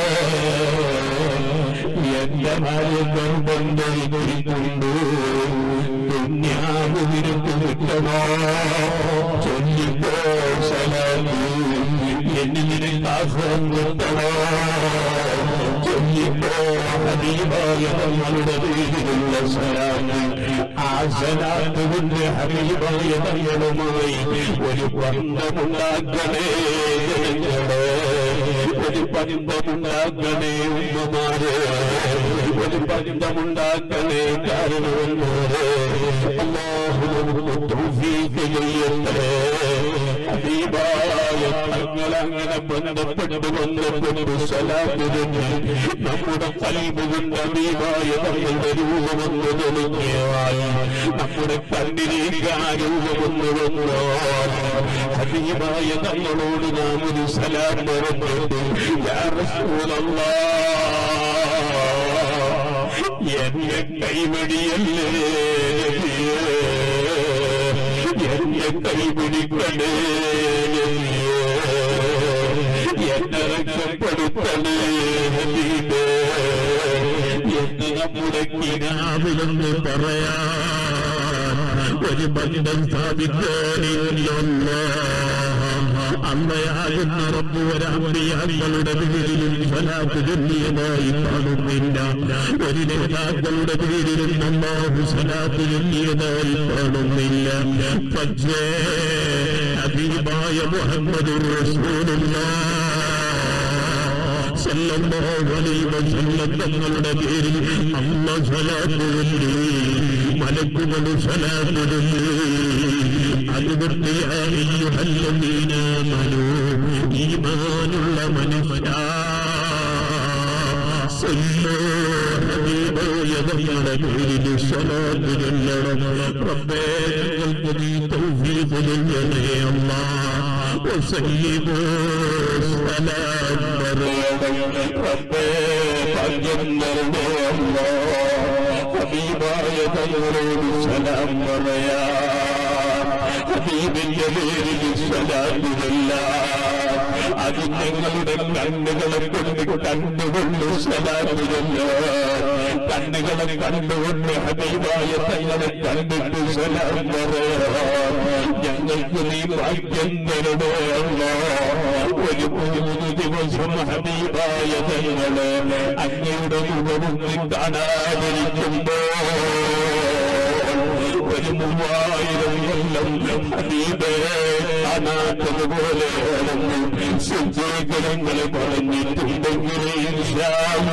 Speaker 2: എന്റെ ഭാര്യ ഗർഭം ധരിക്കുന്നുണ്ട് ദുന്യാവ് വിരുന്ന് കിട്ടണോ ചൊല്ലിപ്പോ സലാമി എന്നിനെ ആശ്രയം കിട്ടണോ ചൊല്ലിപ്പോ ഹബീബായ തങ്ങളുടെ പേരിലുള്ള സലാമി ആ സലാത്ത് കൊണ്ട് ഹബീബായ തങ്ങളുമായി ഒരു ബന്ധമുണ്ടാക്കണേ ജനങ്ങളെ ഒരു ബന്ധമുണ്ടാക്കണേ ഉമ്മമാരെ ഒരു ബന്ധമുണ്ടാക്കണേ കാരണവന്മാരെ അല്ലാഹു നമുക്ക് തൗഫീഖ് ചെയ്യട്ടെ ഹബീബായ തങ്ങളങ്ങനെ ബന്ധപ്പെട്ട് ബന്ധപ്പെട്ട് സലാത്തിരുന്ന് നമ്മുടെ കൽബുകൊണ്ട് ഹബീബായ തങ്ങളുടെ രൂപമൊന്ന് തെളിഞ്ഞാൽ നമ്മുടെ കണ്ണിലേക്ക് ആ രൂപമൊന്ന് വന്നോ ഹബീബായ തങ്ങളോട് നാം ഒരു സലാം പറഞ്ഞിട്ട് യാ റസൂലല്ലാഹ് എന്നെ കൈമടിയല്ലേ എന്നെ കൈപിടിക്കണേ എന്നെ രക്ഷപ്പെടുത്തണേ ഹബീബേ എന്ന് നമ്മുടെ കിനാവിലെന്ന് പറയാ ഒരു ബന്ധം സ്ഥാപിക്കാനില്ല അമ്മയാകുന്ന റബ്ബ് ഒരമ്പിയാക്കളുടെ പേരിലും സ്വലാത്ത് ചൊല്ലിയതായി കാണുന്നില്ല ഒരു നേതാക്കളുടെ പേരിലും അള്ളാഹു സ്വലാത്ത് ചൊല്ലിയതായി കാണുന്നില്ല പക്ഷേ അബീബായ മുഹമ്മദ് റസൂലുള്ള തങ്ങളുടെ പേരിൽ അമ്മ സ്വലാത്തുണ്ട് മലക്കുകൾ സ്വലാത്തുണ്ട് അതുകൊണ്ട് അയ്യുഹല്ലമീനാമനു ഈമാനുള്ള മനുഷ്യ ഹബീബായ പേരിൽ സ്വലാത്ത് ചൊല്ലണം റബ്ബേ ഞങ്ങൾക്ക് നീ തൗഫീഖ് നൽകണേ അല്ലാഹ് وسلموا السلام ربي فجنرنا الله حبيباയ തങ്ങളോട് സലാം പറയാ ഹബീബിന്റെ പേരിൽ സലാമില്ല അത് ഞങ്ങളുടെ കണ്ണുകളെ കൊണ്ട് കണ്ടുകൊണ്ട് സലാമില്ല കണ്ണുകളെ കണ്ടുകൊണ്ട് ഹബീബായ തങ്ങളെ കണ്ടിട്ട് സലാം പറയാ ഞങ്ങൾക്ക് നീ ഭാഗ്യം തരണേ അല്ലാ. ഒരു മൂന്ന് ദിവസം ഹബീബായ തങ്ങളെ അങ്ങയുടെ മുഖമൊന്ന് കാണാതിരിക്കുമ്പോ ഒരു മൂവായിരം കൊല്ലം ഹബീബേ കാണാത്തതുപോലെ സുജീകരങ്ങളെ പറഞ്ഞിട്ടുണ്ടെങ്കിൽ ഇൻഷാ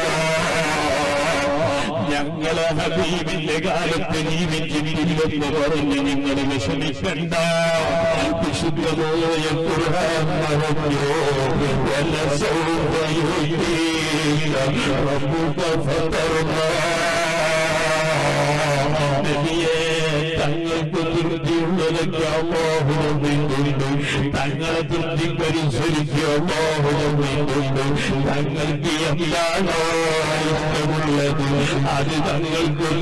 Speaker 2: ഞങ്ങളെ ഹബീബിന്റെ കാലത്ത് ജീവിച്ചിട്ടില്ലെന്ന് പറഞ്ഞ് നിങ്ങൾ വിഷമിക്കണ്ട വിശുദ്ധമായ ഖുർആൻ പറഞ്ഞു വല സൗഫ യുഹീക റബ്ബുക ഫതർദാ നബിയേ തങ്ങൾക്ക് തൃപ്തിയുള്ളതൊക്കെ അള്ളാഹു നിന്നുണ്ട് തങ്ങളെ തൃപ്തിക്കനുസരിച്ച് അല്ലാഹു നമ്മിട്ടുണ്ട് തങ്ങൾക്ക് എന്താണോ ഇഷ്ടമുള്ളത് അത് തങ്ങൾക്ക്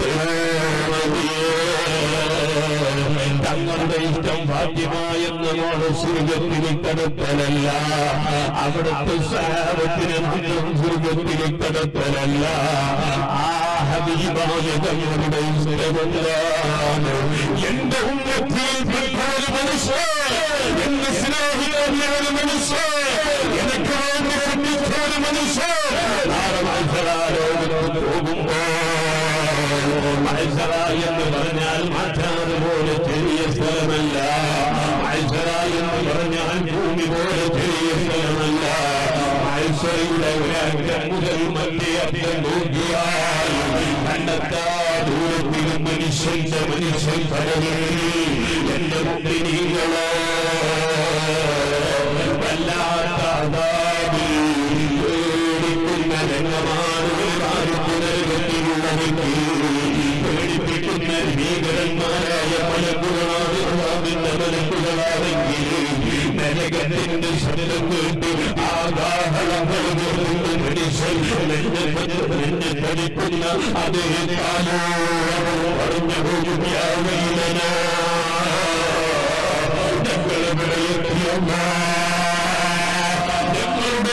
Speaker 2: തങ്ങളുടെ ഇഷ്ടം ഭാഗ്യമായെന്ന് നാളെ സ്വർഗത്തിൽ കടത്തലല്ല അവിടുത്തെ സാരത്തിന് മാത്രം സ്വർഗത്തിൽ കടത്തലല്ല ആ ഹബീബായ തങ്ങളുടെ ഇഷ്ടമെന്താണ് എന്റെ ഉന്നത്തിയിൽപ്പെട്ട ഒരു മനുഷ്യൻ എന്നെ സ്നേഹിക്കുന്ന ഒരു മനുഷ്യൻ എനിക്ക് വേണ്ടി സൃഷ്ടിച്ച ഒരു മനുഷ്യൻ നാളെ മത്സരാലോകത്ത് പോകുമ്പോ മത്സര എന്ന് പറഞ്ഞാൽ മാറ്റാതെ പോലെ ചെറിയ സ്ഥലമല്ല മത്സര എന്ന് പറഞ്ഞാൽ ഭൂമി പോലെ ചെറിയ സ്ഥലമല്ല മത്സരയുടെ ഒരറ്റം മുതൽ മറ്റേ അറ്റം നോക്കിയാൽ കണ്ടെത്താ ദൂരത്തിൽ മനുഷ്യന്റെ മനുഷ്യൻ കടലിൽ എന്റെ മുമ്പിനീങ്ങളോ വല്ലാത്ത അതാബിൽ പേടിക്കുന്ന രംഗമാണ് ഒരു കാര്യത്തിനകത്തിലുള്ളതെങ്കിൽ പേടിപ്പിക്കുന്ന ഭീകരന്മാരായ മലക്കുകളാണ് അള്ളാഹുവിന്റെ മലക്കുകളാണെങ്കിൽ നരകത്തിന്റെ ശബ്ദം കേട്ട് ആകാഹളങ്ങൾ കേൾക്കുന്ന മനുഷ്യൻ നെഞ്ഞെ തടിക്കുന്ന അതേ കാലോ പറഞ്ഞു പോകുകയാവില്ല ഞങ്ങളെ വിലയിരുത്തിയമ്മ ഞങ്ങളുടെ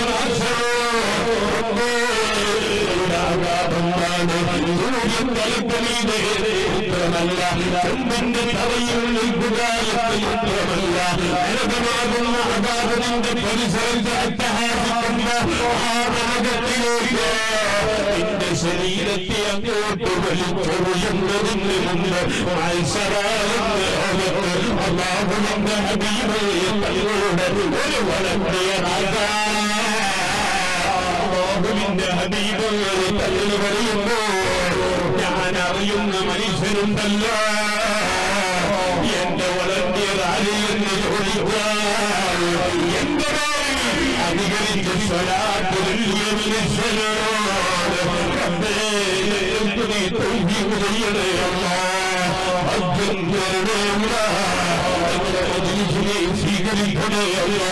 Speaker 2: ചെമ്പിന്റെ തറയിൽ നിൽക്കുക യുദ്ധമല്ല നരകമാകുന്ന അഗാധത്തിന്റെ പരിസരത്ത് അട്ടഹാസിക്കുന്ന ആ നരകത്തിലേക്ക് നിന്റെ ശരീരത്തെ അങ്ങോട്ട് വലിച്ചൊഴിയുന്നതിന് മുമ്പ് മത്സരായെന്ന് അള്ളാഹുവിന്റെ ഹബീബയെ തങ്ങളുടെ ഒരു വളർത്തിയ അള്ളാഹുവിന്റെ ഹബീബയെ തള്ളു പറയുമ്പോ ഞാൻ അറിയുന്ന മനുഷ്യനുണ്ടല്ലോ എന്റെ വളർത്തിയതാരെയെന്ന് ചോദിച്ചാൽ എന്റെ അധികരിച്ച് സ്വലാത്ത് വലിയ മനുഷ്യനോട് റബ്ബേ, എനിക്ക് നീ തൗഫീഖ് ചെയ്യണേ അല്ലാ. അർജുൻ കരുണയുള്ള എന്റെ മജ്ലിസിനെ സ്വീകരിക്കണേ അല്ലാ.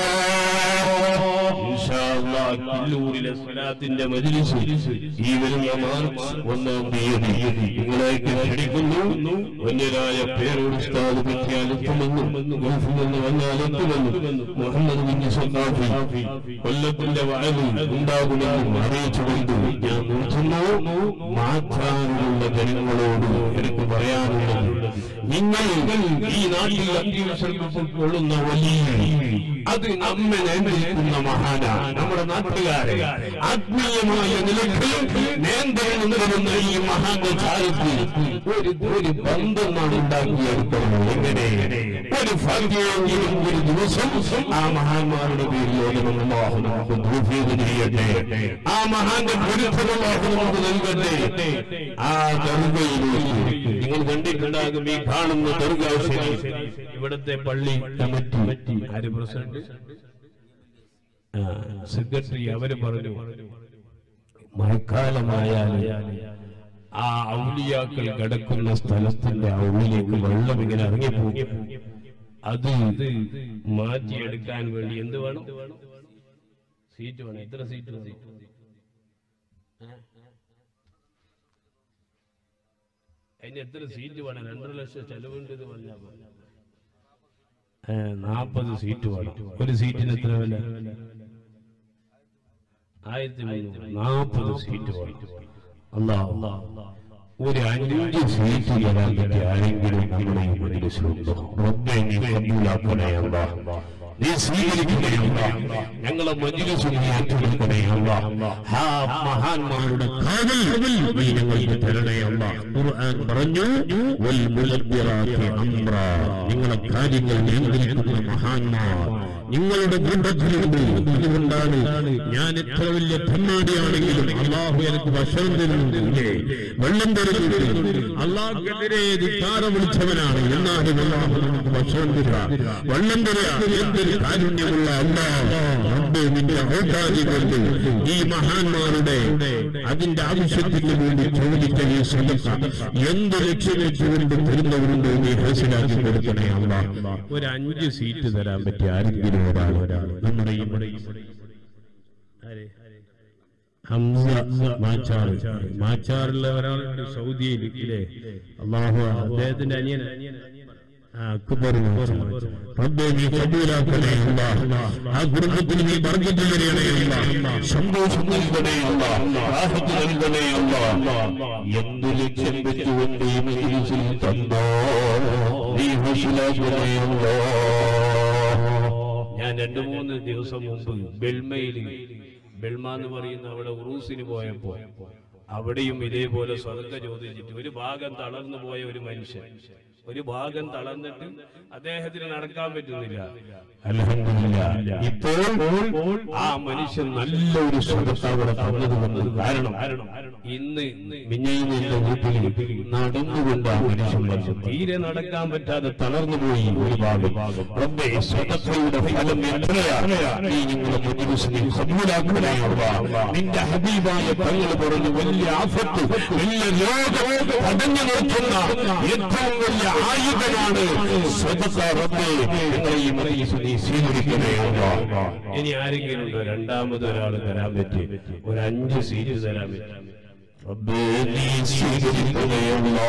Speaker 1: കില്ലൂരിലെ സ്വലാത്തിന്റെ മജിലിസ് ഈ വരുന്ന മാർച്ച് ഒന്നാം തീയതി നിങ്ങളേക്ക് ക്ഷണിക്കുന്നു വന്യരായ പേരോട് സ്ഥാനം പറ്റിയാൽ എത്തുമെന്നും ഗൾഫിൽ നിന്ന് വന്നാൽ എത്തുമെന്നും മുഹമ്മദ് ബിൻ സഖാഫി കൊല്ലത്തിന്റെ വയലിൽ ഉണ്ടാകുമെന്നും അറിയിച്ചുകൊണ്ട് ഞാൻ നിർത്തുന്നു മാറ്റാനുള്ള ജനങ്ങളോട് എനിക്ക് പറയാനുള്ളത് നിങ്ങൾ ഈ നാട്ടിൽ അന്വേഷണം കൊള്ളുന്ന വലിയ അത് നമ്മെ നിയന്ത്രിക്കുന്ന മഹാനാണ് നമ്മുടെ നാട്ടുകാരെ ആത്മീയമായ നിലയ്ക്കും നിയന്ത്രണം നിലനിന്ന ഈ മഹാന്റെ ചാരത്തിൽ ഒരു ഒരു ബന്ധമാണ് ഉണ്ടാക്കിയെടുക്കണം എങ്ങനെ ഒരു ഭാഗ്യമെങ്കിലും ഒരു ദിവസം ആ മഹാന്മാരുടെ പേരിലോകം അല്ലാഹു നമുക്ക് തൗഫീഖ് ചെയ്യട്ടെ ആ മഹാന്റെ പൊരുത്തമല്ലാഹു നമുക്ക് നൽകട്ടെ ആ ദർഗയിലേക്ക് നിങ്ങൾ കണ്ടിട്ടുണ്ടാകും ഈ കാണുന്ന ദർഗ ശരീഫ് ഇവിടുത്തെ പള്ളി കമ്മിറ്റി ആര് പ്രസിഡന്റ് സെക്രട്ടറി അവര് പറഞ്ഞു മഴക്കാലമായാൽ ആ ഔലിയാക്കൾ കിടക്കുന്ന സ്ഥലത്തിന്റെ ആ ഉള്ളിലേക്ക് വെള്ളം ഇങ്ങനെ ഇറങ്ങിപ്പോകും അത് മാറ്റിയെടുക്കാൻ വേണ്ടി എന്ത് വേണം സീറ്റ് വേണം എത്ര സീറ്റ് വേണം അതിന് എത്ര സീറ്റ് വേണം രണ്ടര ലക്ഷം ചെലവുണ്ട് ഇത് പറഞ്ഞാൽ നാൽപ്പത് സീറ്റ് വേണം ഒരു സീറ്റിന് എത്ര വില ആയിരത്തി മുന്നൂറ് നാൽപ്പത് സീറ്റ് വേണം അല്ലാ ഒരു അഞ്ച് സീറ്റ് തരാൻ പറ്റി ആരെങ്കിലും നമ്മുടെ ഈ മജിലിസിലുണ്ടോ റബ്ബേ നീ കബൂലാക്കണേ അല്ലാ നീ സ്വീകരിക്കണേ അല്ലാ ഞങ്ങളെ മജിലിസ് നീ ഏറ്റെടുക്കണേ അല്ലാ ആ മഹാന്മാരുടെ കാവൽ നീ ഞങ്ങൾക്ക് തരണേ അല്ലാ ഖുർആൻ പറഞ്ഞു വൽ മുലബ്ബിറാത്തി അംറ നിങ്ങളെ കാര്യങ്ങൾ നിയന്ത്രിക്കുന്ന മഹാന്മാർ നിങ്ങളുടെ കൂട്ടത്തിലുണ്ട് അതുകൊണ്ടാണ് ഞാൻ എത്ര വലിയ തെമ്മാടിയാണെങ്കിലും അള്ളാഹു എനിക്ക് ഭക്ഷണം തരുന്നുണ്ട് ഇല്ലേ വെള്ളം തരുന്നുണ്ട് അള്ളാഹുക്കെതിരെ ധിക്കാരം വിളിച്ചവനാണ് എന്നാലും അള്ളാഹു നമുക്ക് ഭക്ഷണം തരിക വെള്ളം തരിക എന്തൊരു കാരുണ്യമുള്ള അള്ളാഹ് റബ്ബേ നിന്റെ ഔദാര്യം കൊണ്ട് ഈ മഹാന്മാരുടെ അതിന്റെ ആവശ്യത്തിന് വേണ്ടി ചോദിച്ച ഈ സദസ്സ എന്ത് ലക്ഷ്യം വെച്ചുകൊണ്ട് തരുന്നവരുണ്ട് നീ മനസ്സിലാക്കി കൊടുക്കണേ അമ്മ ഒരു അഞ്ച് സീറ്റ് തരാൻ പറ്റിയ ആരെങ്കിലും ഒരാൾ ഒരാൾ നമ്മുടെ ഇവിടെ ആരെ? ഹംസ മാച്ചാർ മാച്ചാറിലെ ഒരാളുണ്ട് സൗദിയിൽ ഇല്ലേ അള്ളാഹു അദ്ദേഹത്തിന്റെ അനിയൻ ആ, അക്ബർ മാച്ചാർ. റബ്ബേ നീ കബൂലാക്കണേ അല്ലാ. ആ കുടുംബത്തിന് നീ ബർക്കത്ത് തരണേ അല്ലാ. സന്തോഷം നൽകണേ അല്ലാ. റാഹത്ത് നൽകണേ അല്ലാ. എന്ത് ലക്ഷ്യം വെച്ചുകൊണ്ട് ഈ മജ്ലിസിൽ തന്നോ നീ മനസ്സിലാക്കണേ അല്ലാ. ഞാൻ രണ്ടു മൂന്ന് ദിവസം മുമ്പ് ബെൽമയിൽ ബെൽമ എന്ന് പറയുന്ന അവിടെ ഉറൂസിന് പോയപ്പോ അവിടെയും ഇതേപോലെ സ്വതന്ത്ര ചോദിച്ചിട്ട് ഒരു ഭാഗം തളർന്നു പോയ ഒരു മനുഷ്യൻ ഒരു ഭാഗം തളർന്നിട്ട് അദ്ദേഹത്തിന് നടക്കാൻ പറ്റുന്നില്ല അൽഹംദുലില്ലാ. ഇപ്പോൾ ആ മനുഷ്യൻ നല്ലൊരു സ്വതന്ത്ര അവിടെ തന്നതുകൊണ്ട് കാരണം ഇന്ന് മിഞ്ഞയിന്റെ വീട്ടിൽ നടന്നുകൊണ്ട് ആ മനുഷ്യൻ വന്നു തീരെ നടക്കാൻ പറ്റാതെ തളർന്നു പോയി ഒരു ഭാഗം റബ്ബേ സ്വതന്ത്രയുടെ ഫലം എത്രയാണ് നീ നിങ്ങളുടെ മുന്നിൽ കബൂലാക്കണേ അല്ലാ. നിന്റെ ഹബീബായ തങ്ങൾ പറഞ്ഞു വലിയ ആഫത്ത് വലിയ രോഗം തടഞ്ഞു നിർത്തുന്ന ഏറ്റവും വലിയ ആയുധമാണ് സ്വതന്ത്ര റബ്ബേ നിങ്ങളെ ഈ മരീസ് നീ സ്വീകരിക്കണേ അല്ലാ. ഇനി ആരെങ്കിലും ഉണ്ടോ രണ്ടാമത് ഒരാൾ തരാൻ പറ്റി ഒരു അഞ്ച് സീറ്റ് തരാൻ പറ്റി റബ്ബേ നീ സ്വീകരിക്കണേ അല്ലാ.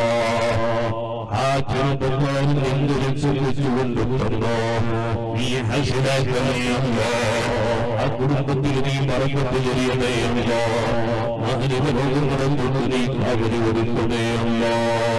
Speaker 1: ആ ചെറുപ്പക്കാരൻ എന്തൊരു ചിന്തിച്ചുകൊണ്ട് തന്നോ നീ ഹസിലാക്കണേ അല്ലാ. ആ കുടുംബത്തിൽ നീ മറക്കത്ത് ചെയ്യണേ അല്ലാ. മാനവ രോഗങ്ങളും കൊണ്ട് നീ കാവലി ഒരുക്കണേ അല്ലാ.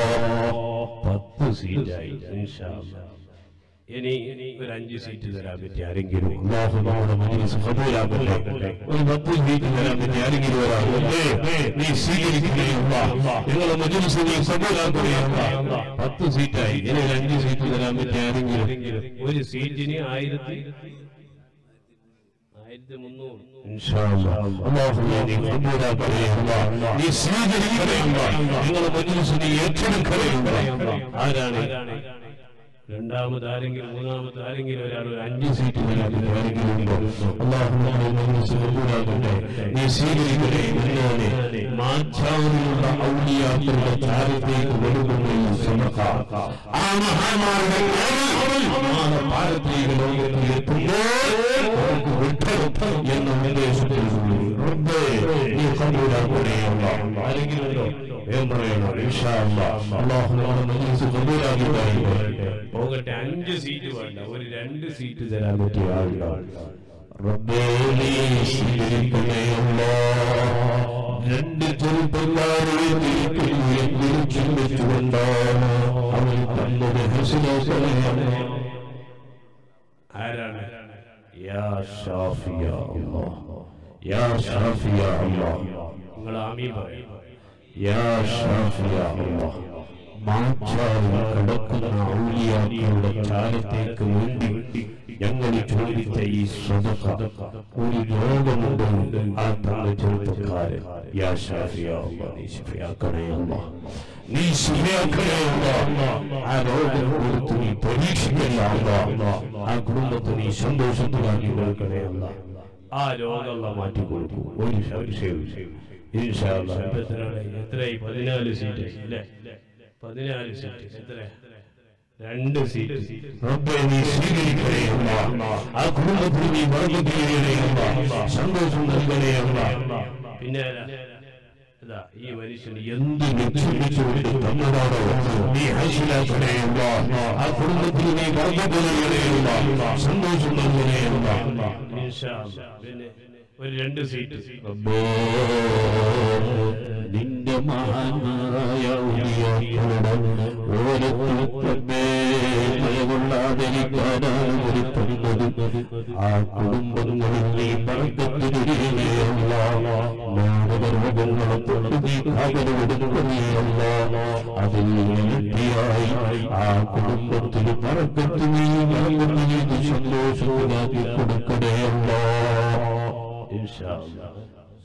Speaker 1: പത്ത് സീറ്റായി ഇൻഷാ അല്ലാ. ഇനി ഒരു അഞ്ച് സീറ്റ് തരാൻ പറ്റി ആരെങ്കിലും അല്ലാഹു നമ്മുടെ മജ്ലിസ് കബൂലാക്കട്ടെ. ഒരു പത്ത് സീറ്റ് തരാൻ പറ്റി ആരെങ്കിലും ഒരാൾ ഉണ്ടേ? നീ സ്വീകരിക്കുകയുള്ള നിങ്ങളെ മജ്ലിസ് നീ കബൂലാക്കുകയുള്ള പത്ത് സീറ്റായി ഇനി ഒരു അഞ്ച് സീറ്റ് തരാൻ പറ്റി ആരെങ്കിലും ഒരു സീറ്റിന് ആയിരത്തി ആയിരത്തി മുന്നൂറ് ഇൻഷാ അല്ലാ. അല്ലാഹുവേ, നീ കബൂലാക്കണേ അല്ലാ. നീ സ്വീകരിക്കണേ അല്ലാ. നിങ്ങളെ മജ്ലിസ് നീ ഏറ്റെടുക്കണേ അല്ലാ. ആരാണ് രണ്ടാമത് ആരെങ്കിലും മൂന്നാമത് ആരെങ്കിലും ഒരാൾ ഒരു അഞ്ച് സീറ്റ് ആരെങ്കിലും ഉണ്ടോ അള്ളാഹു നമ്മളെ മജ്ലിസ് കബൂലാക്കട്ടെ. നീ സ്വീകരിക്കണേ എന്നാണ് മാച്ചാവിലുള്ള ഔലിയാക്കളുടെ ചാരത്തേക്ക് വരുന്ന ഈ സമക്ക. ആ മഹാന്മാരുടെ നാളെ പാരത്രിക ലോകത്തിൽ എത്തുമ്പോൾ നമുക്ക് വിട്ടു എന്ന നിർദ്ദേശത്തിൽ റബ്ബേ, നീ കബൂലാക്കണേ അല്ലാ. ആരെങ്കിലും ഉണ്ടോ ഏം പറയണോ ഇൻഷാ അല്ലാ. അല്ലാഹു നമ്മളെ മജ്ലിസ് കബൂലാക്കി തരട്ടെ. പോകട്ടെ അഞ്ച് സീറ്റ് വേണ്ട ഒരു രണ്ട് സീറ്റ് തരാൻ പറ്റിയ ആളുണ്ട് റബ്ബേ നീ സ്വീകരിക്കണേ അല്ലാ. രണ്ട് ചെറുപ്പക്കാരെ തിരിച്ചു ചിന്തിച്ചുകൊണ്ട് അവൻ തന്നത് ഹസിലാക്കണേ ആരാണ് യാ ഷാഫിയ അല്ലാഹ് യാ ഷാഫിയ അല്ലാഹ് നിങ്ങൾ ആമീൻ പറയും യാ ഷാഫിയ അല്ലാഹ് മാച്ചാറിൽ കിടക്കുന്ന ഔലിയാക്കളുടെ ചാരത്തേക്ക് വേണ്ടി ഞങ്ങൾ ചോദിച്ച ഈ സ്വതക്ക ഒരു രോഗമുണ്ട് ആ തന്ന ചെറുപ്പക്കാരൻ യാ ഷാഫിയ അല്ലാഹ് നീ ശിഫയാക്കണേ അല്ലാഹ് നീ ശിഫയാക്കണേ അല്ലാഹ് ആ രോഗം കൊടുത്ത് നീ പരീക്ഷിക്കല്ല അല്ലാഹ് ആ കുടുംബത്തെ നീ സന്തോഷത്തിലാക്കി കൊടുക്കണേ അല്ലാഹ് ആ രോഗം മാറ്റി കൊടുക്കും ഒരു സംശയവും ഇൻഷാ അല്ലാഹ് ഇപ്പൊ എത്രയാണ്? എത്രയായി പതിനാല് സീറ്റ് അല്ലേ പതിനാല് സീറ്റ് എത്ര രണ്ട് സീറ്റ് റബ്ബേ നീ സ്വീകരിക്കണേ അല്ലാ. ആ കുടുംബത്തിൽ നീ ബർക്കത്ത് ചെയ്യണേ അല്ലാ. സന്തോഷം നൽകണേ അല്ലാ. പിന്നെ ആരാ? ഇതാ ഈ മനുഷ്യൻ എന്ത് ലക്ഷ്യമിച്ചുകൊണ്ട് തന്നതാണോ നീ ഹൈശിലാക്കണേ അല്ലാ. ആ കുടുംബത്തിൽ നീ ബർക്കത്ത് നൽകണേ അല്ലാ. സന്തോഷം നൽകണേ അല്ലാ. ഇൻഷാ അല്ലാ. പിന്നെ ഒരു രണ്ട് സീറ്റ് റബ്ബേ നിന്റെ മഹാനായ ഉലിയാക്കളുടെ ഓരോ മയകൊള്ളാതിരിക്കാനാണ് ഒരു തന്നത് ആ കുടുംബങ്ങളിൽ നീ പറക്കത്തിരിക്കുകയല്ല മാരകരോഗങ്ങളെ തൊട്ട് നീ കാവൽ കൊടുക്കുന്നതല്ല അതിൽ ഇരട്ടിയായി ആ കുടുംബത്തിൽ പറക്കത്ത് നീ പറക്കത്ത് നീ സന്തോഷത്തിലാക്കി കൊടുക്കണേയല്ല ഇൻഷാ അല്ലാഹ്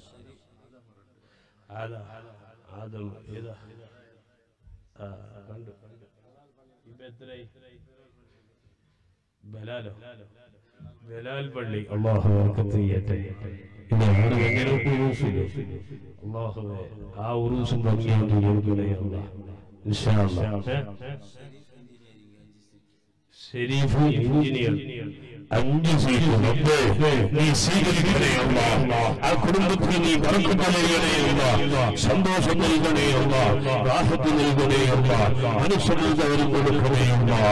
Speaker 1: هذا آدم إذا കണ്ടു ഇപ്പൊ എത്രയായി ബലാലോ ബലാൽ പള്ളി അള്ളാഹു ബർക്കത്ത് ചെയ്യട്ടെ ഇതാണ് എങ്ങനെ ഉറൂസില് അള്ളാഹു ആ ഉറൂസും ഭംഗിയാക്കി കൊടുക്കണേ അള്ളാഹ് ഇൻഷാ അല്ലാഹ് ഷെരീഫ് എഞ്ചിനീയർ അഞ്ച് സീറ്റ് റബ്ബേ നീ സ്വീകരിക്കണേ അല്ലാ ആ കുടുംബത്തിന് നീ പറക്കത്ത് നൽകണേ അല്ലാ സന്തോഷം നൽകണേ അല്ലാ റാഹത്ത് നൽകണേ അല്ലാ മനസ്സമ്മതവരും കൊടുക്കണേ അല്ലാ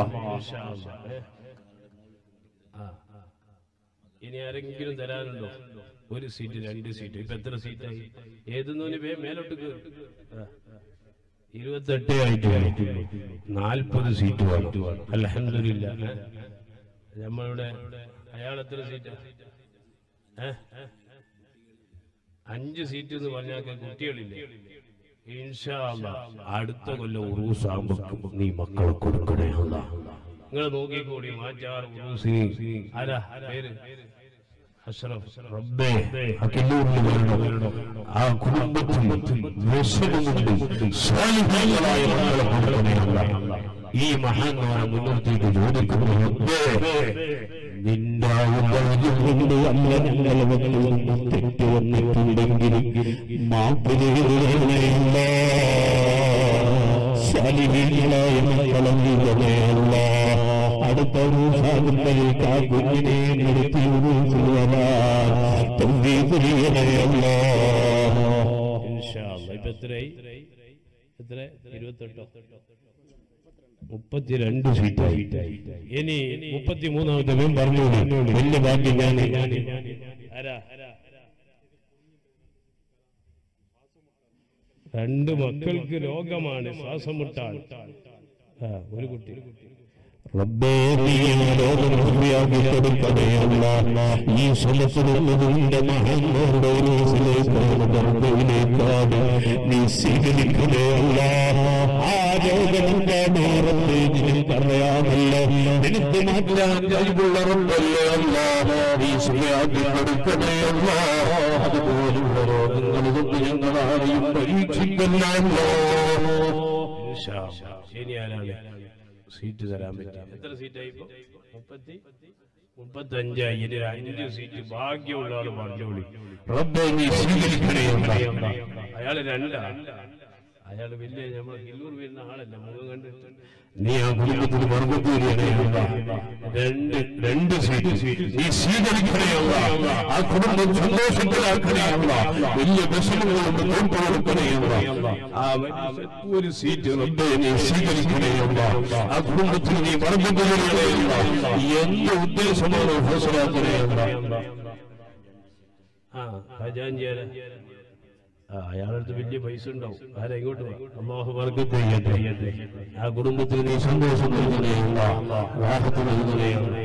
Speaker 1: ഇനി ആരെങ്കിലും തരാനുണ്ടോ ഒരു സീറ്റ് രണ്ട് സീറ്റ് ഇപ്പൊ എത്ര സീറ്റായി ഏതെന്നോന് വേ മേലോട്ട് കേറ്. ആ. ഇരുപത്തെട്ട് ആയിട്ട് നാൽപ്പത് സീറ്റ് വേണം അലഹമില്ല നമ്മളുടെ അയാൾ എത്ര സീറ്റാ ഏ? അഞ്ച് സീറ്റ് എന്ന് പറഞ്ഞാൽ കുട്ടികളില്ലേ ഇൻഷാ അല്ലാ, അടുത്ത കൊല്ലം ഉറൂസ് ആകുമ്പോ നീ മക്കളെ കൊടുക്കണേ നിങ്ങൾ നോക്കിക്കൂടി മാറ്റാർ ഉറൂസ് ആരാ പേര് അഷ്റഫ് റബ്ബേ ആ കില്ലൂരിൽ വരണം ആ കുടുംബത്തിൽ വിഷമമുണ്ട് സ്വാലിഹീങ്ങളായ മക്കളെ കൊടുക്കണേ അല്ലാ. ഈ മഹാന്മാരെ മുൻനിർത്തിയിട്ട് ചോദിക്കുന്നു റബ്ബേ, നിന്നാവുന്നതിന്റെ അല്ല ഞങ്ങളെ മക്കളിൽ തെറ്റ് വന്നിട്ടുണ്ടെങ്കിൽ മാപ്പിലേറില്ല ശാലിഹീങ്ങളായ മക്കളെ നീതമേയല്ല അടുത്ത റൂസാകുമ്പോഴേക്ക് ആ കുഞ്ഞിനെ നിർത്തി ഇപ്പൊ എത്രയായി എത്ര ഇരുപത്തെട്ടോ മുപ്പത്തിരണ്ട് സീറ്റായി ഇനി മുപ്പത്തി മൂന്നാമത്തെ മേം പറഞ്ഞോളൂ വലിയ ഭാഗ്യം ഞാൻ ആരാ രണ്ട് മക്കൾക്ക് രോഗമാണ് ശ്വാസം മുട്ടാൻ ആ, ഒരു കുട്ടി റബ്ബേ നീ ലോകം ഹൃദയാക്കി കൊടുക്കണേയല്ല ഈ സ്ഥലത്തിലുള്ളതിന്റെ മഹാന്മാരുടെ ഉറൂസിലേക്കാണ് ദർഗയിലേക്കാണ് നീ സ്വീകരിക്കണേയല്ല ആ രോഗമെന്റെ നേരത്തെ നിനക്കറിയാമല്ലോ നിനക്ക് മാറ്റാൻ കഴിവുള്ള റബ്ബല്ലേ അല്ല നീ ശരിയാക്കി കൊടുക്കണേയല്ല അതുപോലുള്ള രോഗങ്ങൾ കൊണ്ട് ഞങ്ങൾ ആരെയും പരീക്ഷിക്കല്ലോ ശനി ആരാണ് സീറ്റ് തരാൻ പറ്റും എത്ര സീറ്റായി ഇപ്പൊ മുപ്പത്തി മുപ്പത്തഞ്ചായി ഇനി ഒരു അഞ്ച് സീറ്റ് ഭാഗ്യമുള്ള ആള് പറഞ്ഞോളി റബ്ബെ നീ സ്വീകരിക്കണേ അല്ലാ. അയാള് രണ്ടാ അയാള് വലിയ നമ്മളെ കില്ലൂർ വരുന്ന ആളല്ല മുഖം കണ്ടിട്ട് നീ ആ കുടുംബത്തിന് മറുപടി രണ്ട് രണ്ട് സീറ്റ് നീ സ്വീകരിക്കണേ അല്ലാ. ആ കുടുംബം സന്തോഷത്തിലാക്കണേ അല്ലാ. വലിയ വിഷമങ്ങളുണ്ട് തോട്ടു കൊടുക്കണേ അല്ലാ. ആ വലിയ ഒരു സീറ്റ് റബ്ബേ നീ സ്വീകരിക്കണേ അല്ലാ. ആ കുടുംബത്തിന് നീ മറുപടി തരണേ അല്ലാ. എന്ത് ഉദ്ദേശമാണ് ഫസലാക്കണേ അല്ലാ. ആ ഖജാൻജിയാരാ ആ അയാളടുത്ത് വലിയ പൈസ ഉണ്ടാവും ആരാ ഇങ്ങോട്ട് വാ. അല്ലാഹു ബർക്കത്ത് ചെയ്യട്ടെ ആ കുടുംബത്തിന് നീ സന്തോഷം നൽകുകയുള്ള രാഹത്ത് നൽകുകയുള്ള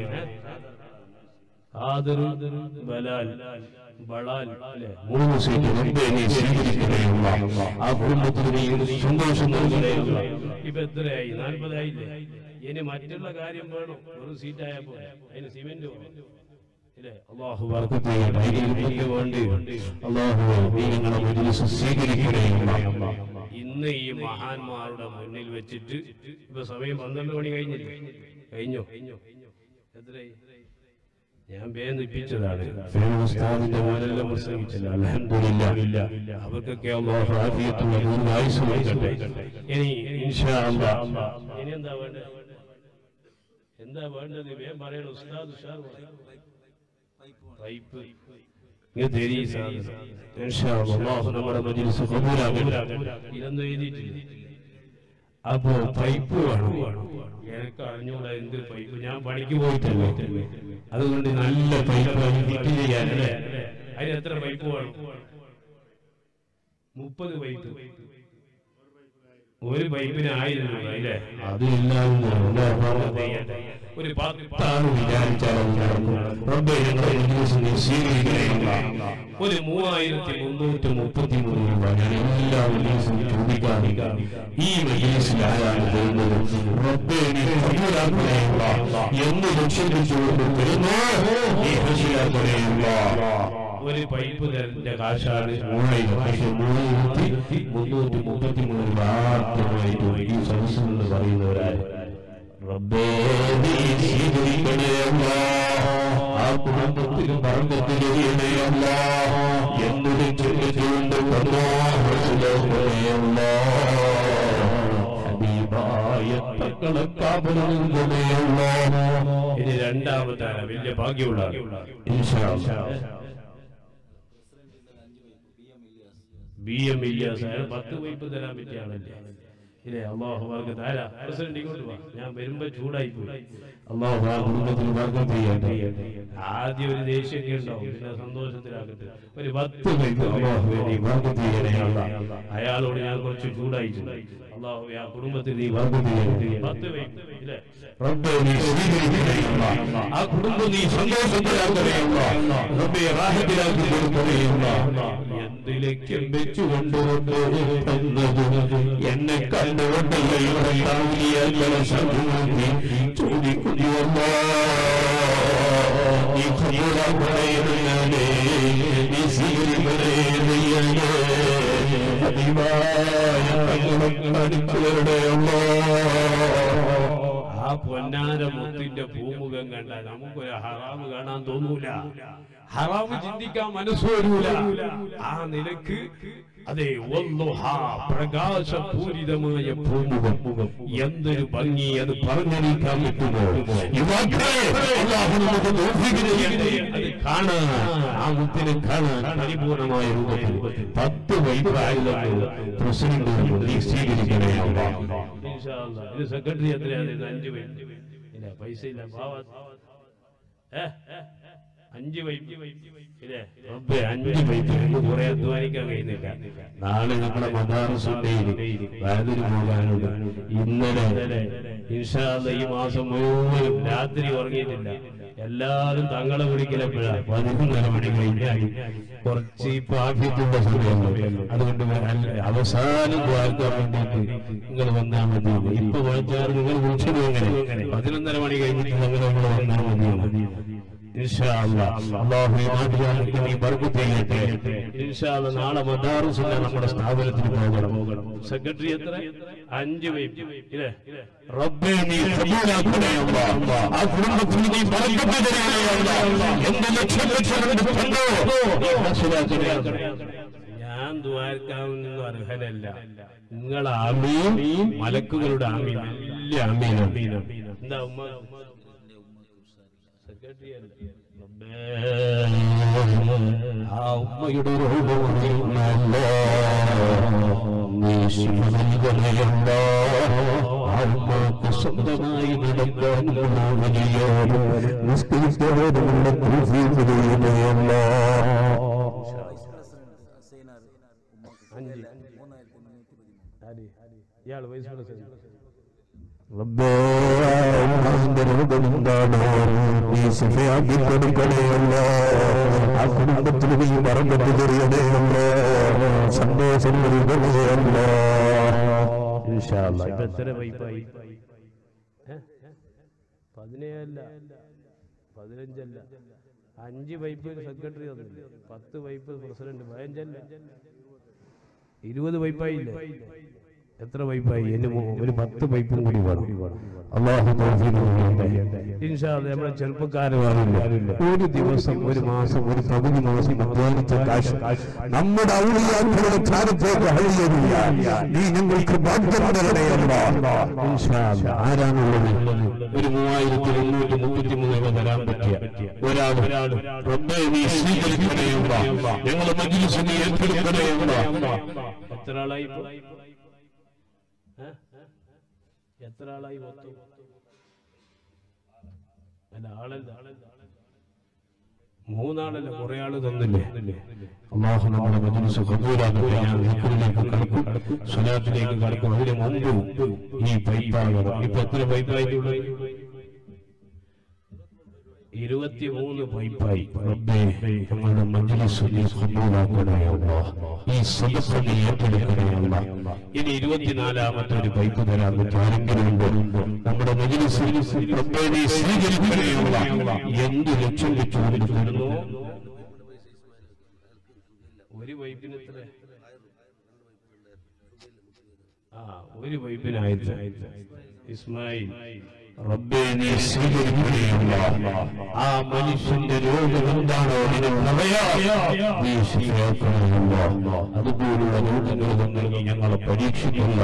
Speaker 1: ആദർ ബലാൽ ബളാൽ അല്ലേ? മൂന്ന് സീറ്റ് റബ്ബേ നീ സ്വീകരിക്കുകയുള്ള ആ കുടുംബത്തിന് നീ സന്തോഷം നൽകുകയുള്ള ഇപ്പൊ എത്രയായി നാൽപ്പതായില്ലേ ഇനി മറ്റുള്ള കാര്യം വേണം ഒരു സീറ്റായാൽ പോലെ അതിന് സിമെന്റ് വേണം ഇല്ലേ? അല്ലാഹു ബർക്കത്ത് ചെയ്യട്ടെ. ഇതിന് വേണ്ടി അല്ലാഹു നീ ഞങ്ങളെ മജ്ലിസ് സ്വീകരിക്കണേയല്ല. ഇന്ന് ഈ മഹാന്മാരുടെ മുന്നിൽ വെച്ചിട്ട് ഇപ്പൊ സമയം പന്ത്രണ്ട് മണി കഴിഞ്ഞില്ലേ കഴിഞ്ഞോ എത്രയായി ഞാൻ വേദനിപ്പിച്ചതാണ് ഉസ്താദിന്റെ മോനെല്ലാം പ്രസംഗിച്ചില്ല അൽഹംദുലില്ലാ അവർക്കൊക്കെ അല്ലാഹു ആഫിയത്തുള്ള ദീർഘായുസ്സ് നൽകട്ടെ ഇനി ഇൻഷാ അല്ലാഹ് ഇനി എന്താ വേണ്ടത് എന്താ വേണ്ടത് വേഗം പറയണം ഉസ്താദ് ഉഷാർ പറയണം. പൈപ്പ് ഇങ്ങ് തരീ സാധനം. ഇൻഷാ അല്ലാഹ് അല്ലാഹു നമ്മുടെ മജ്ലിസ് കബൂലാക്കട്ടെ. ഇതൊന്നും എഴുതിയിട്ടില്ല അപ്പോ പൈപ്പ് വേണം എനിക്ക് അറിഞ്ഞൂടാ എന്ത് പൈപ്പ് ഞാൻ പണിക്ക് പോയിട്ടല്ലേ അതുകൊണ്ട് നല്ല പൈപ്പ് ഫിറ്റ് ചെയ്യാനല്ലേ അതിന് എത്ര പൈപ്പ് വേണം മുപ്പത് പൈപ്പ് ഒരു പൈപ്പിന് ആയിരം രൂപ അല്ലേ
Speaker 2: അത് ഇല്ലാതെ
Speaker 1: ഒരു പത്താണ്
Speaker 2: പത്താണ് വിചാരിച്ചാൽ അത് നടക്കും റബ്ബേ ഞങ്ങളെ മജ്ലിസ് നീ സ്വീകരിക്കണേ
Speaker 1: ഒരു മൂവായിരത്തി മുന്നൂറ്റി മുപ്പത്തി മൂന്ന്
Speaker 2: രൂപ ഞാൻ എല്ലാ മജ്ലിസും ചോദിക്കാറില്ല ഈ മജ്ലിസിൽ ആരാണ് തരുന്നത് റബ്ബേ നീ കബൂലാക്കണേ അല്ലാ. എന്ന് ലക്ഷ്യത്തിച്ചുകൊണ്ട് തരുന്നു നീ ഹസിലാക്കണേ അല്ലാ.
Speaker 1: ഒരു പൈപ്പ് തരന്റെ കാശാണ്
Speaker 2: മൂവായിരം പക്ഷേ മൂവായിരത്തി മുന്നൂറ്റി മുപ്പത്തി മൂന്ന് ആദ്യമായിട്ട് ഈ സദസ്സിൽ പറയുന്നവരായി റബ്ബേ നീ സ്വീകരിക്കണേ അല്ലാ. ആ കുടുംബത്തിൽ പറമ്പത്ത് ചെയ്യണേ അല്ല എന്നൊരു ചൊല്ലിച്ചുകൊണ്ട് ഹബീബായ തങ്ങളെ കാപലേ
Speaker 1: ഇനി രണ്ടാമതാണ് വലിയ ഭാഗ്യമുള്ള
Speaker 2: ഇൻഷാ അല്ലാ.
Speaker 1: ബി എം ഇല്ലാസ് അയാൾ പത്ത് പൈപ്പ് തരാൻ പറ്റിയ ആളല്ലേ ഇല്ലേ അള്ളാഹു അവർക്ക് താരാ പ്രസിഡന്റ് ഇങ്ങോട്ട് വാ ഞാൻ വരുമ്പോ ചൂടായി പോയി
Speaker 2: അള്ളാഹു ആ കുടുംബത്തിൽ ബർക്കത്ത് ചെയ്യട്ടെ
Speaker 1: ആദ്യം ഒരു ദേഷ്യമൊക്കെ ഉണ്ടാവും പിന്നെ സന്തോഷത്തിലാക്കട്ടെ ഒരു പത്ത്
Speaker 2: പത്ത്
Speaker 1: പൈപ്പ്
Speaker 2: പൈപ്പ് അള്ളാഹു നീ ബർക്കത്ത് ചെയ്യണേ അല്ലാ.
Speaker 1: അയാളോട് ഞാൻ കുറച്ച് ചൂടായി അള്ളാഹു ആ കുടുംബത്തിൽ നീ
Speaker 2: ബർക്കത്ത് ചെയ്യണേ
Speaker 1: പത്ത് പൈപ്പ് ഇല്ലേ
Speaker 2: റബ്ബേ നീ സ്വീകരിക്കണേ അല്ലാ. ആ കുടുംബം നീ സന്തോഷത്തിലാക്കണേ അല്ലാ. റബ്ബേ റാഹത്തിലാക്കി കൊടുക്കണേ അല്ലാ. എന്ത് ലക്ഷ്യം വെച്ചുകൊണ്ട് എന്നെ കണ്ടുകൊണ്ടല്ല ഇവിടെ താങ്ങിയാൽ സംഭവി ചോദിക്കുന്നു നീ ഖബൂലാക്കണേ നീ സ്വീകരിക്കണേ അതിവായ കാണിച്ചു
Speaker 1: ആ പൊന്നാര മുത്തിന്റെ പൂമുഖം കണ്ടാൽ നമുക്കൊരു ഹറാമ് കാണാൻ തോന്നൂല ഹറാമ് ചിന്തിക്കാൻ മനസ്സ് വരൂല ആ നിലക്ക് അതെ വല്ലുഹ, പ്രകാശപൂരിതമായ പൂമുഖം എന്തൊരു ഭംഗി അത് പറഞ്ഞറിയിക്കാൻ പറ്റുമോ
Speaker 2: അള്ളാഹു നമുക്ക് തൗഫീഖ് ചെയ്യട്ടെ.
Speaker 1: അത് കാണാൻ
Speaker 2: ആ മുത്തിനെ കാണാൻ പരിപൂർണമായ രൂപത്തിൽ പത്ത് വൈദ്യുതായുധങ്ങൾ പ്രസിഡന്റ് നീ സ്വീകരിക്കണേ അല്ലാഹ്.
Speaker 1: ഇൻഷാ അല്ലാ. ഇത് സെക്രട്ടറി എത്രയാണ് ഇത് അഞ്ച് പൈപ്പ് ഇല്ല പൈസ ഇല്ല പാവ ഏ? അഞ്ച് പൈപ്പ് ഇല്ലേ റബ്ബേ, അഞ്ച് പൈപ്പ് എനിക്ക് കുറെ അധ്വാനിക്കാൻ കഴിയുന്നില്ല
Speaker 2: നാളെ നമ്മുടെ മദാറസുണ്ടയിൽ വേദന പോകാനുണ്ട് ഇന്നലെ
Speaker 1: ഇൻഷാ അല്ലാ, ഈ മാസം മുഴുവനും രാത്രി ഉറങ്ങിയിട്ടില്ല എല്ലാവരും തങ്ങളെ വിളിക്കലപ്പോഴാ
Speaker 2: പതിനൊന്നര മണി കഴിഞ്ഞാൽ കുറച്ച് ഇപ്പൊ ആഫിയത്തുള്ള സമയമല്ലോ അതുകൊണ്ട് അല്ല- അവസാനം വായിക്കാൻ വേണ്ടിയിട്ട് നിങ്ങൾ വന്നാൽ മതി ഇപ്പൊ വായിച്ചാൽ നിങ്ങൾ വിളിച്ചത് എങ്ങനെ പതിനൊന്നര മണി കഴിഞ്ഞിട്ട് നിങ്ങൾ നമ്മൾ വന്നാൽ മതി ഇൻഷാ അല്ലാഹ്. അല്ലാഹു ഈ നാട്ടുകാർക്ക് നീ ബർക്കത്ത് ചെയ്യട്ടെ
Speaker 1: ഇൻഷാ അല്ലാ, നാളെ
Speaker 2: മദാറുസിന്റെ നമ്മുടെ സ്ഥാപനത്തിൽ പോകണം
Speaker 1: സെക്രട്ടറി എത്ര അഞ്ച് പൈപ്പ് ഇല്ലേ
Speaker 2: റബ്ബേ നീ കബൂലാക്കണേ അല്ലാ. ആ കുടുംബത്തിന് നീ ബർക്കത്ത് തരണേ അല്ലാ. എന്ത് ലക്ഷ്യം വെച്ചുകൊണ്ട് കണ്ടോ നീ മനസ്സിലാക്കണേ അല്ലാ.
Speaker 1: ഞാൻ ദ്വാരക്കാവുന്ന അർഹനല്ല നിങ്ങളെ ആമീൻ മലക്കുകളുടെ ആമീൻ വലിയ ആമീൻ എന്താ ഉമ്മ സെക്രട്ടറി അല്ല
Speaker 2: ആ ഉമ്മയുടെ രൂപമറിയുന്നല്ലോ നീ ശിവ നൽകണയല്ലോ ആ ഉമ്മക്ക് സ്വന്തമായി നടക്കാൻ വലിയോട് നിസ്കരിക്കാനുള്ള തൗഫീഖ് ചെയ്യണയല്ലോ
Speaker 1: അഞ്ച് ആര്? ഇയാള് വയസ്സ് പ്രസിഡന്റ്
Speaker 2: റബ്ബേ ഉമ്മാന്റെ രൂപമെന്താണോ നീ ശിഫയാക്കി കൊടുക്കണയല്ലോ ആ കുടുംബത്തിൽ നീ മറന്നിട്ട് ചെറിയതേയല്ലോ സന്തോഷം നൽകണയല്ലോ ഇൻഷാ
Speaker 1: ഇപ്പൊ
Speaker 2: അല്ലാഹ്.
Speaker 1: എത്ര പൈപ്പായി ഏ? പതിനേഴല്ല പതിനഞ്ചല്ല അഞ്ച് പൈപ്പ് സെക്രട്ടറി തന്നില്ല പത്ത് പൈപ്പ് പ്രസിഡന്റ് പതിനഞ്ചല്ല ഇരുപത് പൈപ്പായില്ലേ എത്ര പൈപ്പായി എന്റെ മോ- ഒരു പത്ത് പൈപ്പും കൂടി വേണം
Speaker 2: അല്ലാഹു തൗഫീഖ് ചെയ്യട്ടെ.
Speaker 1: ഇൻഷാ അല്ലാ, നമ്മളെ ചെറുപ്പക്കാരുമാറില്ല ഒരു ദിവസം ഒരു മാസം ഒരു
Speaker 2: പകുതി മാസം അധ്വാനിച്ച കാശ് നമ്മുടെ ഔലിയാക്കളുടെ സ്ഥാനത്തേക്ക് ഹഴിയരില്ല നീ ഞങ്ങൾക്ക് ഭാഗ്യം തരണയല്ല ആരാണുള്ളത് ഒരു മൂവായിരത്തി മുന്നൂറ്റി മുപ്പത്തി മൂന്ന് തരാൻ പറ്റിയ ഒരാൾ ഒരാൾ റബ്ബേ നീ സ്വീകരിക്കണയല്ല ഞങ്ങളെ മജിലിസ് നീ ഏറ്റെടുക്കണയല്ല
Speaker 1: എത്ര ആളായി ഇപ്പൊ? ഏ? എത്ര ആളായി മൊത്തം അല്ല ആളല്ല
Speaker 2: മൂന്നാളല്ല കുറെ ആള് തന്നില്ലേ അള്ളാഹു നമ്മുടെ മജ്ലിസ് കബൂലാക്കട്ടെ ഞാൻ ദിക്റിലേക്ക് കടക്കും സ്വലാത്തിലേക്ക് കടക്കും അതിന് മുമ്പ് ഈ പൈപ്പാകണം ഇപ്പൊ എത്ര പൈപ്പായിട്ടുള്ളത് ഇരുപത്തിമൂന്ന് പൈപ്പായി റബ്ബേ ഞങ്ങളുടെ മജ്ലിസ് നീ കബൂലാക്കണേ അല്ലാഹ് ഈ സദസ്സ് നീ ഏറ്റെടുക്കണേ അല്ലാഹ് ഇനി ഇരുപത്തിനാലാമത്തെ ഒരു പൈപ്പ് തരാൻ പറ്റും ആരെങ്കിലും ഉണ്ടോ നമ്മുടെ മജ്ലിസിൽ റബ്ബേ നീ സ്വീകരിക്കണേ അല്ലാഹ് എന്ത് ലക്ഷ്യം വെച്ചുകൊണ്ട് തരുന്നു ഒരു പൈപ്പിന് എത്ര ആ ഒരു പൈപ്പിനായിട്ട് ഇസ്മായിൽ റബ്ബേ നീ സ്വീകരിക്കണേ അല്ലാഹ്. ആ മനുഷ്യന്റെ രോഗം എന്താണോ അതിനെ പറയാ നീ ശരിയാക്കണേ അല്ലാഹ്. അതുപോലുള്ള രോഗങ്ങൾ നൽകി ഞങ്ങളെ പരീക്ഷിക്കില്ല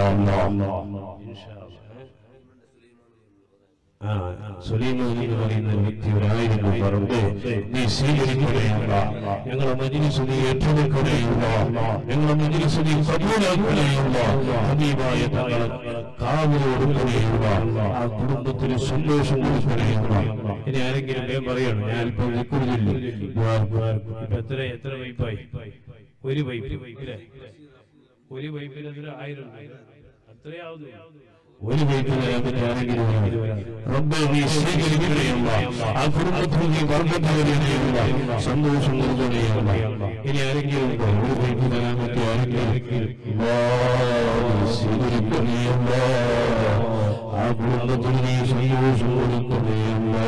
Speaker 2: ആ സുലൈമാൻ എന്ന് പറയുന്ന വ്യക്തി ഒരായിരം രൂപ റബ്ബേ നീ സ്വീകരിക്കണേയല്ല ഞങ്ങളെ മജിലിസ് നീ ഏറ്റെടുക്കണേയല്ല ഞങ്ങളെ മജിലിസ് നീ കബൂലാക്കണേയല്ല ഹബീബായ തങ്ങളെ കാവൽ കൊടുക്കണേയല്ല ആ കുടുംബത്തിന് സന്തോഷം കൊടുക്കണേയല്ല ഇനി ആരെങ്കിലും വേഗം പറയണം ഞാൻ അല്പം വിൽക്കുന്നില്ല എത്ര എത്ര പൈപ്പായി ഒരു പൈപ്പ് അല്ലേ ഒരു പൈപ്പിന് എത്ര ആയിരം അത്രയാവുന്നു ഒരു വീട്ടിൽ ആരെങ്കിലും റബ്ബേ നീ സ്വീകരിക്കുകയുള്ള ആ കുടുംബത്തിൽ നീ വർഗത്തിലുള്ള സന്തോഷം നൽകുകയുള്ള ഇനി ആരെങ്കിലും ഉണ്ടോ ഒരു വീട്ടിൽ തരാൻ പറ്റിയ ആരെങ്കിലും സ്വീകരിക്കുകയുള്ള ആ കുടുംബത്തിൽ നീ സന്തോഷം കൊടുക്കുകയുള്ള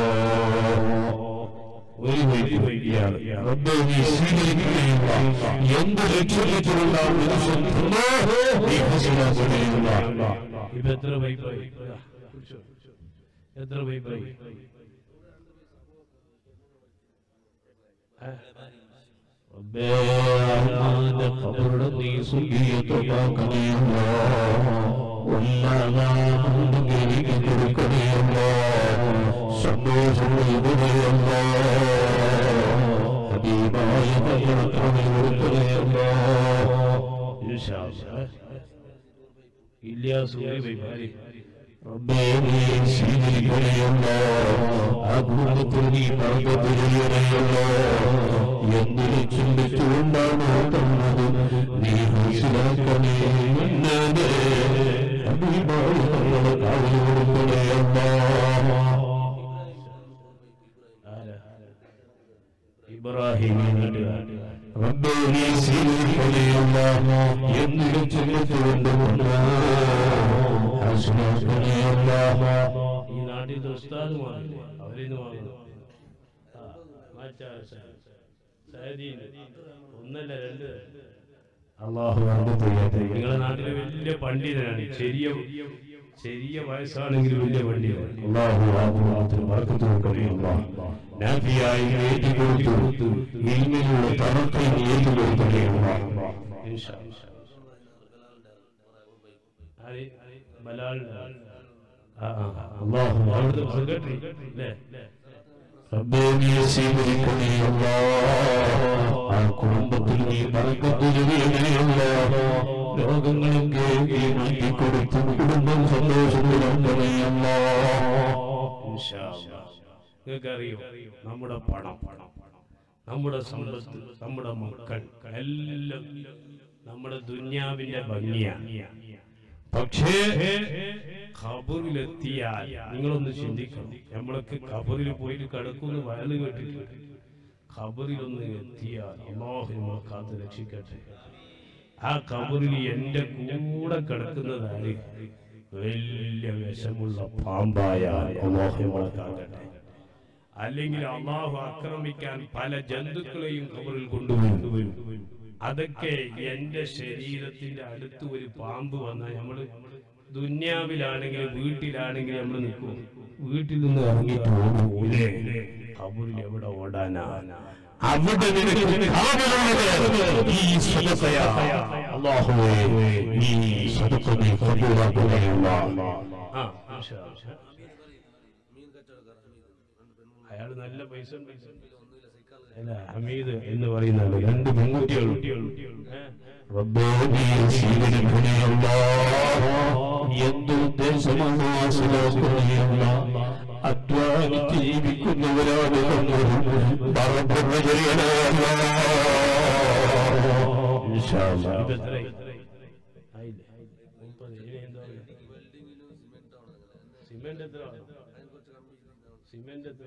Speaker 2: ഒരു വ്യക്തിയാണ് റബ്ബേ നീ സ്വീകരിക്കുകയുള്ള എന്ത് ലക്ഷ്യം വെച്ചുള്ള മനുഷ്യൻ നീ ഹസിലാക്കുകയുള്ള ഇപ്പൊ എത്ര പൈപ്പായി എത്ര പൈപ്പായി റബ്ബേ അള്ളാന്റെ ഖബറിനെ നീ സുഖിയത്തുണ്ടാക്കണേയല്ല ഉള്ളതാണെന്നുണ്ടെങ്കിൽ എനിക്ക് കൊടുക്കണേയല്ല സന്തോഷം നൽകുകയല്ല ഹബീബായ തങ്ങളെ കൊടുക്കണേയല്ല ഇല്യാസ് ഒരു പൈപ്പായി റബ്ബേ നീ സ്വീകരിക്കണേയല്ല ആ കുടുംബത്തിൽ നീ പറകത്തിരിയണേയല്ല എന്തിനു ചിന്തിച്ചുകൊണ്ടാണ് തന്നത് നീ മനസ്സിലാക്കണേ എന്നേ ഹബീബായ തങ്ങളെ കാവൽ കൊടുക്കണേയല്ല ഇബ്രാഹിം റബ്ബേ നീ സ്വീകരിക്കണേയല്ല എന്തിനു ചിന്തിച്ചുകൊണ്ട് ഈ നാട്ടിൽ ഉസ്താദുമാരില്ലേ അവരിന്ന് വാങ്ങുന്നു ആ, മാറ്റാ സാ- സാദീന്. ഒന്നല്ല രണ്ട് അള്ളാഹു നിങ്ങളുടെ നാട്ടിലെ വലിയ പണ്ഡിതനാണ് ചെറിയ ചെറിയ വയസ്സാണെങ്കിൽ വലിയ പണ്ഡിതൻ അള്ളാഹു ആ കുടുംബത്തിന് വർക്കത്ത് കൊടുക്കണേ അല്ലാഹ്. നാഫിയായി ഏറ്റി കൊടുത്തു ഇൽമിലുള്ള തറക്കൈ ഏറ്റി കൊടുക്കണേ അല്ലാഹ്. ഇൻഷാ അല്ലാഹ്. ആര്? ബലാലിന്റെ ആൾ. ആ, ആ, ആ. അള്ളാഹു അവിടുത്തെ സെക്രട്ടറി അല്ലേ റബ്ബേ നീ സ്വീകരിക്കണേ അല്ലാഹ്. ആ കുടുംബത്തിൽ നീ പറക്കത്തിരികണേ രോഗങ്ങളൊക്കെ നീ മാറ്റിക്കൊടുത്തു കുടുംബം സന്തോഷത്തിലാക്കണേ നിങ്ങൾക്കറിയോ നമ്മുടെ പണം പണം നമ്മുടെ സമ്പത്ത് നമ്മുടെ മക്കൾ എല്ലാം നമ്മുടെ ദുന്യാവിന്റെ ഭംഗിയാണ് പക്ഷേ ഖബറിലെത്തിയാൽ നിങ്ങളൊന്ന് ചിന്തിക്കണം നമ്മളൊക്കെ ഖബറിൽ പോയിട്ട് കിടക്കുന്നു വയല് കേട്ടിട്ടുണ്ട് ഖബറിലൊന്ന് എത്തിയാൽ അള്ളാഹു നമ്മളെ കാത്ത് രക്ഷിക്കട്ടെ ആ ഖബറിൽ എന്റെ കൂടെ കിടക്കുന്നതാണ് വലിയ വിഷമുള്ള പാമ്പായ അള്ളാഹു നമ്മളെ കാക്കട്ടെ അല്ലെങ്കിൽ അള്ളാഹു ആക്രമിക്കാൻ പല ജന്തുക്കളെയും ഖബറിൽ കൊണ്ടുവരും അതൊക്കെ എന്റെ ശരീരത്തിന്റെ അടുത്ത് ഒരു പാമ്പ് വന്നാൽ നമ്മള് ദുന്യാവിലാണെങ്കിൽ വീട്ടിലാണെങ്കിൽ നമ്മൾ നിൽക്കും വീട്ടിൽ നിന്ന് ഇറങ്ങിയിട്ട് ഓടൂലേ ഖബറിൽ എവിടെ ഓടാനാ അവിടെ നിനക്ക് കാവലുള്ളത് ഈ സദസ്സയാ. അല്ലാഹുവേ, ഈ സദസ്സ നീ കബൂലാക്കുകയുള്ള. ആ, മാഷാ അല്ലാ. അയാൾ നല്ല പൈസ ഉണ്ട്. അല്ല ഹമീദ് എന്ന് പറയുന്ന ആള് രണ്ട് പെൺകുട്ടികൾ റബ്ബേ നീ സ്വീകരിക്കണേ അല്ലാ. എന്ത് ഉദ്ദേശമാണ് മനസ്സിലാക്കണേ അല്ലാ.
Speaker 1: അധ്വാനിച്ച് ജീവിക്കുന്നവരാണ് നമ്മൾ പറമ്പുറ ചെയ്യണേ ഇൻഷാ അല്ലാഹ്.
Speaker 2: ഇപ്പൊ എത്രയായി? ആയില്ലേ? മുപ്പത്. ഇനി എന്താ ഉള്ളത്? സിമന്റ് എത്ര സിമന്റ് എത്ര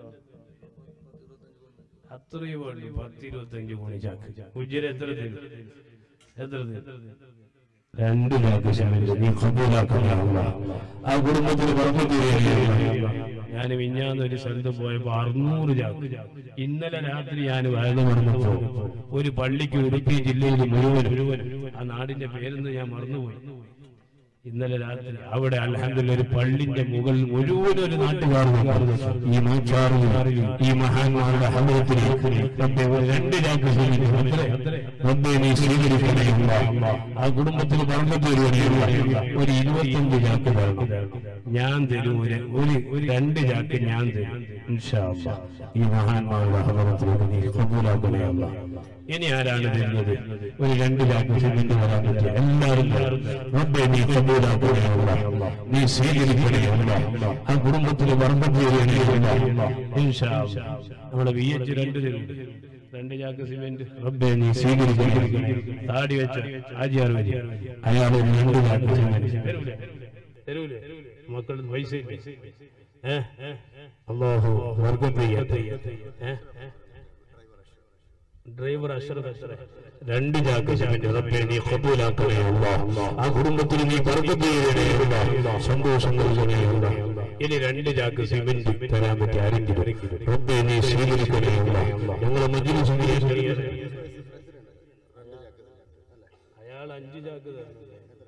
Speaker 2: അത്രയും വേണ്ടി പത്ത് ഇരുപത്തഞ്ച് കോണി ചാക്ക് ഉജ്ജര എത്ര തരും എത്ര തരും
Speaker 1: രണ്ട് ലാക്ക് ശമന്റെ നീ കബൂലാക്കണേ അല്ലാഹ്. ആ കുടുംബത്തിൽ പറഞ്ഞു
Speaker 2: ഞാൻ മിഞ്ഞാന്ന് ഒരു സ്ഥലത്ത് പോയപ്പോ അറുന്നൂറ് ചാക്ക് ഇന്നലെ രാത്രി ഞാൻ വയലു പറഞ്ഞപ്പോ ഒരു പള്ളിക്ക് ഉടുപ്പി ജില്ലയിൽ മുഴുവൻ ആ നാടിന്റെ പേരെന്ന് ഞാൻ മറന്നുപോയി ഇന്നലെ രാത്രി അവിടെ അലഹദില്ല ഒരു പള്ളിന്റെ മുകളിൽ മുഴുവൻ ഒരു നാട്ടുകാർ നിൽക്കുന്നു.
Speaker 1: ഈ മാച്ചാറിൽ ഈ മഹാന്മാരുടെ ഹൃദയത്തിൽ റബ്ബേ ഒരു രണ്ട് ലാക്ക് ശമന്റെ റബ്ബേ നീ സ്വീകരിക്കണേ അല്ലാഹ്. ആ കുടുംബത്തിൽ പറഞ്ഞു തരുവനെയുള്ള ഒരു ഇരുപത്തഞ്ച് ലാക്ക് തരണം
Speaker 2: ഞാൻ തരും ഒരു ഒരു ഒരു രണ്ട് ചാക്ക് ഞാൻ തരും
Speaker 1: ഇൻഷാ അല്ലാഹ്. ഈ മഹാന്മാരുടെ ഹൃദയത്തിലേക്ക് നീ കബൂലാക്കണേ അല്ലാഹ്.
Speaker 2: ഇനി ആരാണ് തരുന്നത്
Speaker 1: ഒരു രണ്ട് ലാക്ക് സിമെന്റ് വരാൻ പറ്റിയ എല്ലാവരും തരും. റബ്ബേ നീ കബൂലാക്കണേ അല്ലാഹ്. നീ സ്വീകരിക്കണേ അല്ലാഹ്. ആ കുടുംബത്തിൽ വർദ്ധം
Speaker 2: ഇൻഷാ അല്ലാ. നമ്മുടെ വി എച്ച് രണ്ട് തരും രണ്ട് ചാക്ക് സിമെന്റ്
Speaker 1: റബ്ബേ നീ സ്വീകരിക്കണേ
Speaker 2: താടി വെച്ച ആജിയാർ വരി
Speaker 1: അയാൾ ഒരു രണ്ട് ലാക്ക് സിമെന്റ്
Speaker 2: തരൂലേ തരൂലേ മക്കളുടെ പൈസ ഇല്ലേ? ഏ?
Speaker 1: അള്ളാഹു വർഗം ചെയ്യട്ടെ
Speaker 2: ഏ? ഡ്രൈവർ അഷറഫ് എത്ര
Speaker 1: രണ്ട് ചാക്ക് സിമെന്റ് റബ്ബേ നീ കബൂലാക്കണേ അല്ലാഹ്. ആ കുടുംബത്തിൽ നീ വർഗം ചെയ്യണേ അല്ലാഹ്. സന്തോഷം നൽകണേ അല്ലാഹ്. ഇനി രണ്ട് ചാക്ക് സിമെന്റ് തരാൻ പറ്റിയ ആരെങ്കിലും റബ്ബേ നീ സ്വീകരിക്കണേ അല്ലാഹ്. ഞങ്ങളെ മജ്ലിസ് സ്വീകരിക്കണേ
Speaker 2: അയാൾ അഞ്ച് ചാക്ക് തരുന്നത്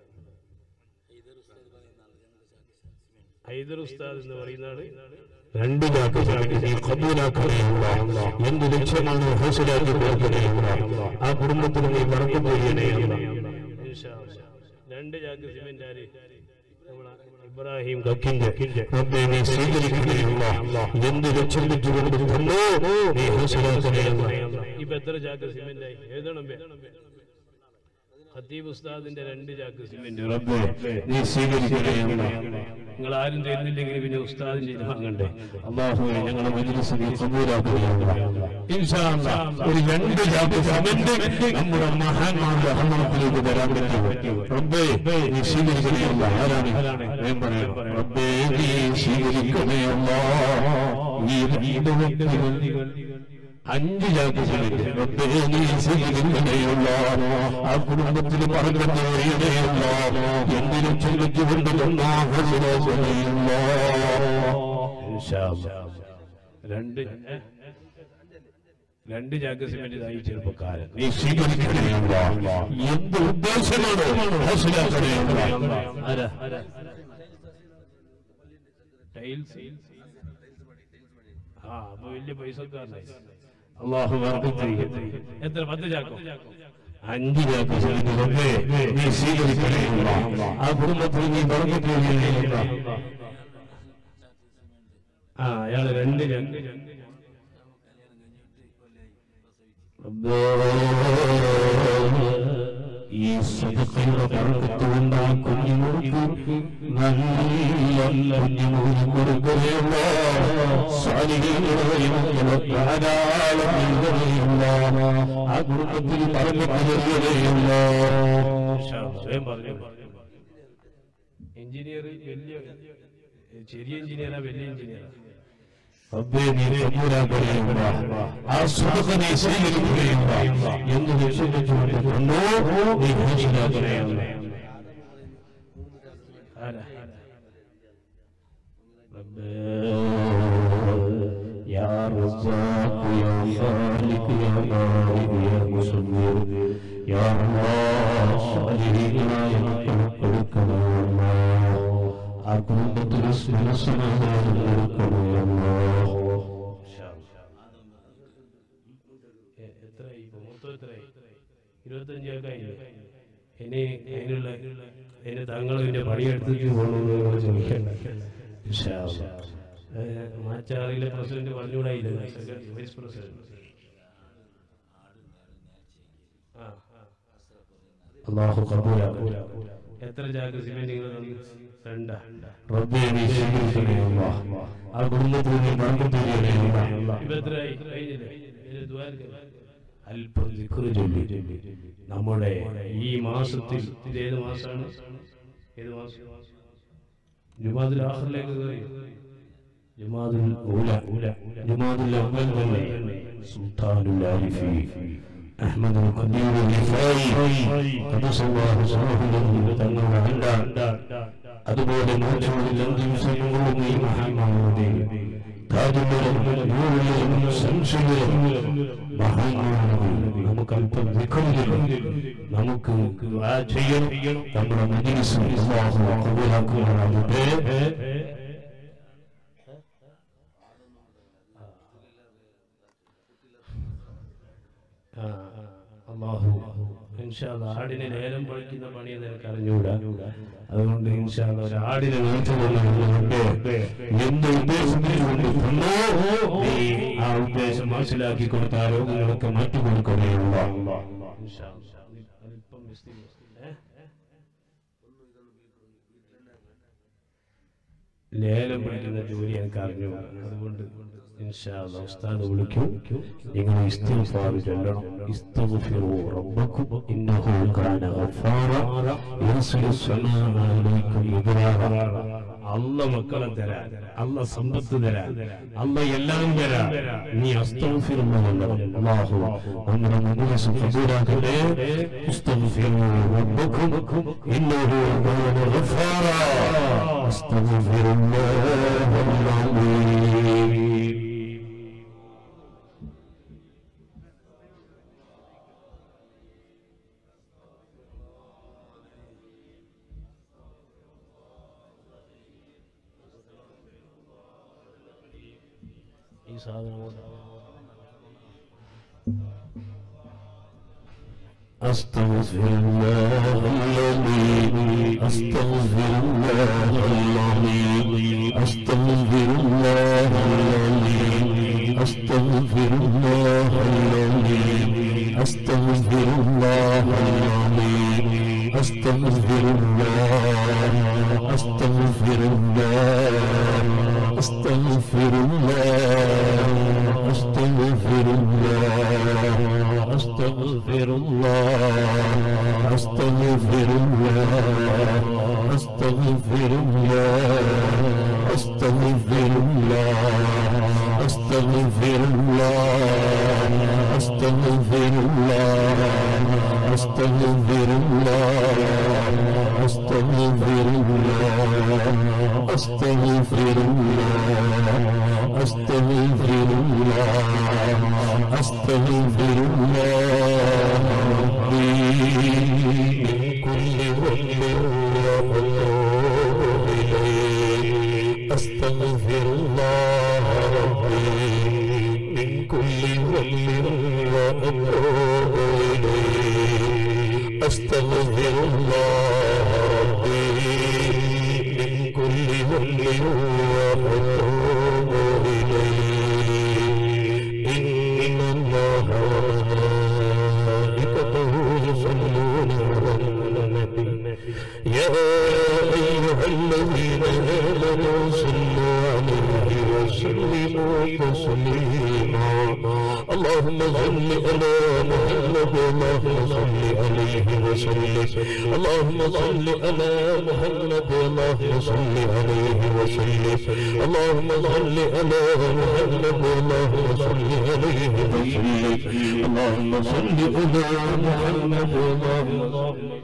Speaker 2: ഹൈദർ ഉസ്താദ് എന്ന് പറയുന്ന ആള്
Speaker 1: രണ്ട് ചാക്ക് സിമെന്റ് നീ കബൂലാക്കണേ അല്ലാഹ്. എന്ത് ലക്ഷ്യമാണ് ഹൗസിലാക്കി കൊടുക്കണേ അല്ലാഹ്. ആ കുടുംബത്തിൽ നീ വർഗം ചെയ്യണേ അല്ലാഹ്.
Speaker 2: ഇൻഷാ അല്ലാ. രണ്ട് ചാക്ക് സിമെന്റ് ആര് നമ്മളെ ഇബ്രാഹിം
Speaker 1: ലക്കിന്റെ റബ്ബേ നീ സ്വീകരിക്കണേ അല്ലാഹ്. എന്ത് ലക്ഷ്യം വെച്ചുകൊണ്ട് തന്നോ നീ ഹൗസിലാക്കണേ അല്ലാഹ്.
Speaker 2: ഇപ്പൊ എത്ര ചാക്ക് സിമെന്റ് ആയി എഴുതണം ബേ. ഖത്തീബ് ഉസ്താദിന്റെ രണ്ട് ചാക്ക് സിമെന്റ്
Speaker 1: റബ്ബേ നീ സ്വീകരിക്കണേ അല്ലാഹ്.
Speaker 2: നിങ്ങൾ ആരും തരുന്നില്ലെങ്കിൽ പിന്നെ ഉസ്താദിന്റെ ഇത് വാങ്ങണ്ടേ
Speaker 1: അല്ലാഹുവേ ഞങ്ങളെ മജ്ലിസ് നീ കബൂലാക്കണേ അല്ലാഹ്. ഇൻഷാ അല്ലാഹ് ഒരു രണ്ട് ചാക്ക് സിമന്റ് നമ്മുടെ മഹാന്മാരുടെ ഹമ്മത്തിലേക്ക് തരാൻ പറ്റുമോ റബ്ബേ നീ സ്വീകരിക്കണേ അല്ലാഹ്. ആരാണ് വേഗം പറയണം. റബ്ബേ നീ സ്വീകരിക്കണേ അല്ലാഹ്. ഈ രണ്ട് വ്യക്തികൾ അഞ്ച് ചാക്ക് സിമന്റ് റബ്ബേ നീ സ്വീകരിക്കണേ അല്ലാഹ്. ആ കുടുംബത്തിൽ പറഞ്ഞിടേ അല്ലാഹ്. എന്തിനും ചൊല്ലിച്ചുകൊണ്ട് തന്നാ ഹസിലാക്കണേ അല്ലാഹ്.
Speaker 2: ഇൻഷാ അല്ലാ. രണ്ട് ഏ? രണ്ട് ചാക്ക് സിമെന്റ് ഇതായി ചെറുപ്പക്കാരൻ
Speaker 1: നീ സ്വീകരിക്കണേ അല്ലാഹ്. എന്ത് ഉദ്ദേശമാണ് മനസ്സിലാക്കണേ അല്ലാഹ്.
Speaker 2: ആരാ ടൈൽസ് ആ അപ്പൊ വലിയ പൈസക്കാരനായി
Speaker 1: അല്ലാഹു ബർക്കത്ത് ചെയ്യട്ടെ.
Speaker 2: എത്ര പത്ത് ചാക്കോ
Speaker 1: അഞ്ച് ചാക്ക് സിമന്റ് റബ്ബേ, നീ സ്വീകരിക്കണേ അല്ലാഹ്. ആ കുടുംബത്തിൽ നീ ബർക്കത്ത് ചെയ്യണേ അല്ലാഹ്.
Speaker 2: ആ അയാള് രണ്ട് രണ്ട്
Speaker 1: റബ്ബേ, ഈ സദഖയുടെ ബർക്കത്ത് കൊണ്ട് ആ കുഞ്ഞുങ്ങൾക്ക് നല്ല കുഞ്ഞുങ്ങൾക്ക് കൊടുക്കണേ അല്ലാഹ്. സാലിഹീങ്ങളായ മക്കളെ ധാരാളം നൽകണേ അല്ലാഹ്. ആ കുടുംബത്തിൽ ബർക്കത്ത് നൽകണേ അല്ലാഹ്.
Speaker 2: സ്വയം പറഞ്ഞു എഞ്ചിനീയർ വലിയ ചെറിയ എഞ്ചിനീയറാ വലിയ എഞ്ചിനീയറാ
Speaker 1: റബ്ബേ നീ കബൂലാക്കണേ അല്ലാഹ്. ആ സുഖ നീ സ്വീകരിക്കണേ അല്ലാഹ്. എന്ന് ലക്ഷ്യമിച്ചുകൊണ്ട് കൊണ്ടോ നീ ഹാസിലാക്കണേ അല്ലാഹ്.
Speaker 2: ആരാ
Speaker 1: يا رزاق يا خالق يا بارئ يا مصور يا الله صالحيനായ മക്കൾക്കൊടുക്കണേ അല്ലാഹ്. ആ കുടുംബത്തിന് സ്നേഹസമാധാനം കൊടുക്കണേ അല്ലാഹ്.
Speaker 2: എ- എത്രയായി ഇപ്പൊ? മൊത്തം എത്രയായി ഇരുപത്തഞ്ചാക്കായില്ലേ ഇനി അതിനുള്ള അതിന് താങ്കൾ ഇതിന്റെ പണിയെടുത്തിട്ട് പോകണമെന്ന് നിങ്ങൾ ചോദിക്കണ്ട
Speaker 1: ഇൻഷാ അല്ലാഹ്.
Speaker 2: ഏഹ്, മാച്ചാറിയിലെ പ്രസിഡന്റ് പറഞ്ഞുകൂടായില്ല സെക്രട്ടറി വൈസ് പ്രസിഡന്റ് ആ ആ.
Speaker 1: അല്ലാഹു കബൂലാക്കട്ടെ
Speaker 2: എത്ര ചാക്ക് സിമെന്റ് നിങ്ങൾ തന്നു? രണ്ടാ
Speaker 1: റബ്ബേ നീ സ്വീകരിക്കണേ അല്ലാഹ്. ആ കുടുംബത്തിൽ നീ ബർക്കത്ത് ചെയ്യണേ അല്ലാഹ്.
Speaker 2: ഇപ്പൊ എത്രയായി കഴിഞ്ഞില്ലേ ഇനി ദ്വാരക്ക. അല്പം ദിക്റ് ചൊല്ലി നമ്മുടെ ഈ മാസത്തിൽ ഇത് ഏത് മാസമാണ് ഏത് മാസം ജുമാദിൽ ആഖറിലേക്ക് കയറി
Speaker 1: ജമാഅത്തുൽ ഊല ജമാഅത്തുൽ അവ്വൽ തന്നെ സുൽത്താനുൽ ആരിഫി അഹ്മദ് ഖദീർ റിഫായി ഖദസല്ലാഹു സറഹുൽ തങ്ങളുടെ അണ്ട അതുപോലെ മോചനത്തിൽ അഞ്ച് ദിവസങ്ങളും ഈ മഹാന്മാരുടെ താജുലും നൂറിലും ശംസുലും മഹാന്മാരുടെ നമുക്ക് അല്പം ദിക്റിലും നമുക്ക് ദുആ ചെയ്യണം നമ്മുടെ മജ്ലിസ് അല്ലാഹു ഖബൂലാക്കുമാറാകട്ടെ
Speaker 2: ആ, അല്ലാഹു ഇൻഷാല്ലാ ആടിനെ ലേലം പഴിക്കുന്ന പണി നിനക്ക് അറിഞ്ഞൂടാ അതുകൊണ്ട് ഇൻഷാല്ല ഒരു ആടിനെ
Speaker 1: കൊണ്ട് എന്ത് ഉദ്ദേശത്തിൽ കൊണ്ട് തന്നോ നീ ആ ഉദ്ദേശം മനസ്സിലാക്കി കൊടുത്ത ആ രോഗങ്ങളൊക്കെ മാറ്റി കൊടുക്കുകയുള്ള
Speaker 2: അല്പം വിസ്തീർണം. ഏ? ലേലം പിടിക്കുന്ന ജോലി എനിക്ക് അറിഞ്ഞു അതുകൊണ്ട് ഇൻഷാ അല്ലാ ഉസ്താദ് വിളിക്കും
Speaker 1: നിങ്ങൾ ഇസ്തിഗ്ഫാർ ചൊല്ലണം ഇസ്തഗ്ഫിറു റബ്ബക്കും ഇന്നഹു കാന ഗഫാറ യർസിലു സമാഅ അലൈക്കും ഇദ്റാറ
Speaker 2: അല്ല മക്കളെ തരാ അല്ല സമ്പത്ത് തരാ അല്ല എല്ലാം തരാ
Speaker 1: നീ അസ്തഗ്ഫിറുല്ലാഹ് അല്ലാഹു നമ്മുടെ മജ്ലിസ് കബൂലാക്കട്ടെ ഇസ്തഗ്ഫിറു റബ്ബക്കും ഇന്നഹു കാന ഗഫാറ അസ്തഗ്ഫിറുല്ലാഹ് അലീം
Speaker 2: ഈ സാധനം കൊണ്ട്
Speaker 1: أستغفر الله الذي أستغفر الله العظيم أستغفر الله الذي أستغفر الله العظيم أستغفر الله العظيم أستغفر الله أستغفر الله أستغفر الله أستغفر الله أستغفر الله أستغفر الله أستغفر الله أستغفر الله أستغفر الله أستغفر الله أستغفر الله أستغفر الله أستغفر الله أستغفر الله أستغفر الله ربي من كل ذنب وأتوب إليه أستغفر الله ربي من كل ذنب وأتوب إليه أستغفر الله ربي من كل ذنب وأتوب إليه إن الله وملائكته يصلون على النبي يا أيها الذين آمنوا صلوا عليه وسلموا تسليما اللهم صل على محمد اللهم صل عليه وسلم اللهم صل على محمد اللهم صل عليه وسلم اللهم صل على محمد اللهم صل عليه وسلم اللهم صل على محمد اللهم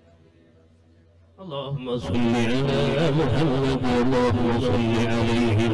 Speaker 1: اللهم صل على محمد اللهم صل عليه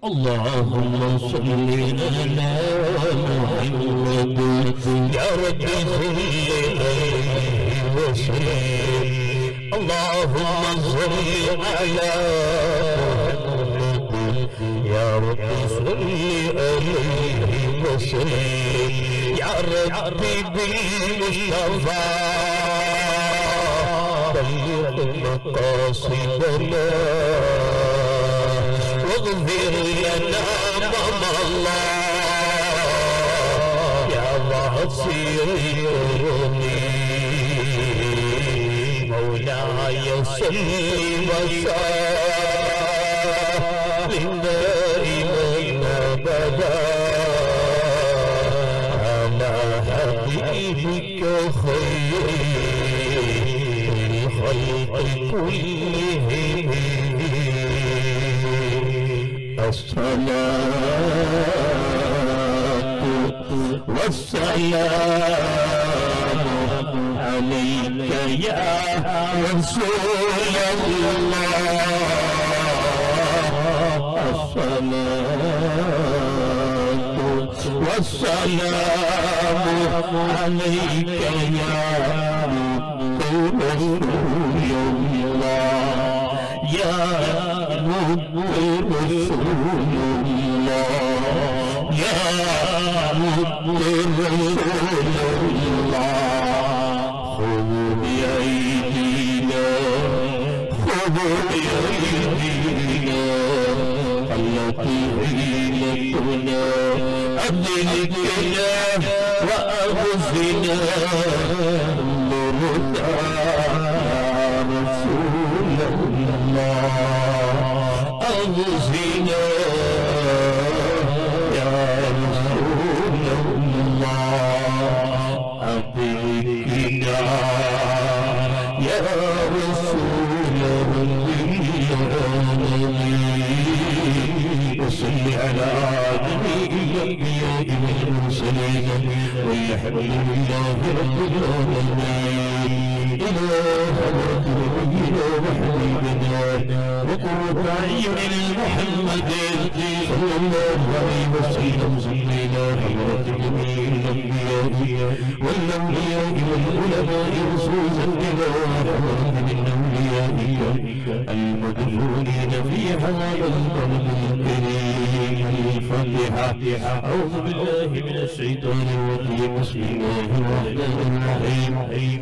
Speaker 1: اللهم صل على محمد يا رب صل عليه وسلم اللهم صل على محمد يا رب صل عليه وسلم يا ربي بالمصطفى بلغ مقاصدنا واغفر لنا مضى الله يا واسع الكرم مولاي صل وسلم دائما ابدا على حبيبك خير الخلق كلهم الصلاة والسلام عليك يا رسول الله الصلاة والسلام عليك يا رسول الله يا رسول الله يا رسول الله خذوا بأيدينا خذوا بأيدينا التي حيلتنا أدركنا وأغفنا مرتا يا رسول الله أغفنا يا رسول الله أدركنا يا رسول الله وصل على جميع الأنبياء والمرسلين والحمد لله رب العالمين إلى حضرة نبينا وحبيبنا وقرة أعين محمد صلى الله عليه وسلم صلينا حضرة جميع الأنبياء والأولياء والعلماء خصوصا إلى حضرة من أوليائك المدفونين في هذا القلب الكريم الفاتحة أعوذ بالله من الشيطان الرجيم بسم الله الرحمن الرحيم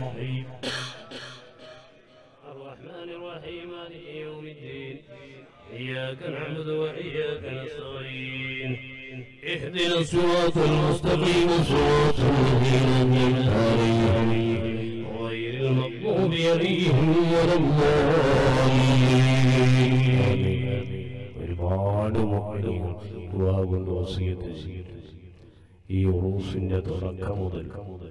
Speaker 2: الرحمن الرحيم مالك يوم الدين إياك نعبد وإياك نستعين اهدنا الصراط المستقيم صراط الذين أنعمت عليهم غير المغضوب عليهم ولا الضالين ഒരുപാട് മുഅ്മിനീങ്ങൾ ദുആ കൊണ്ട് വസിയത്ത് ചെയ്തു ഈ ഉറൂസിന്റെ തുടക്കം മുതൽ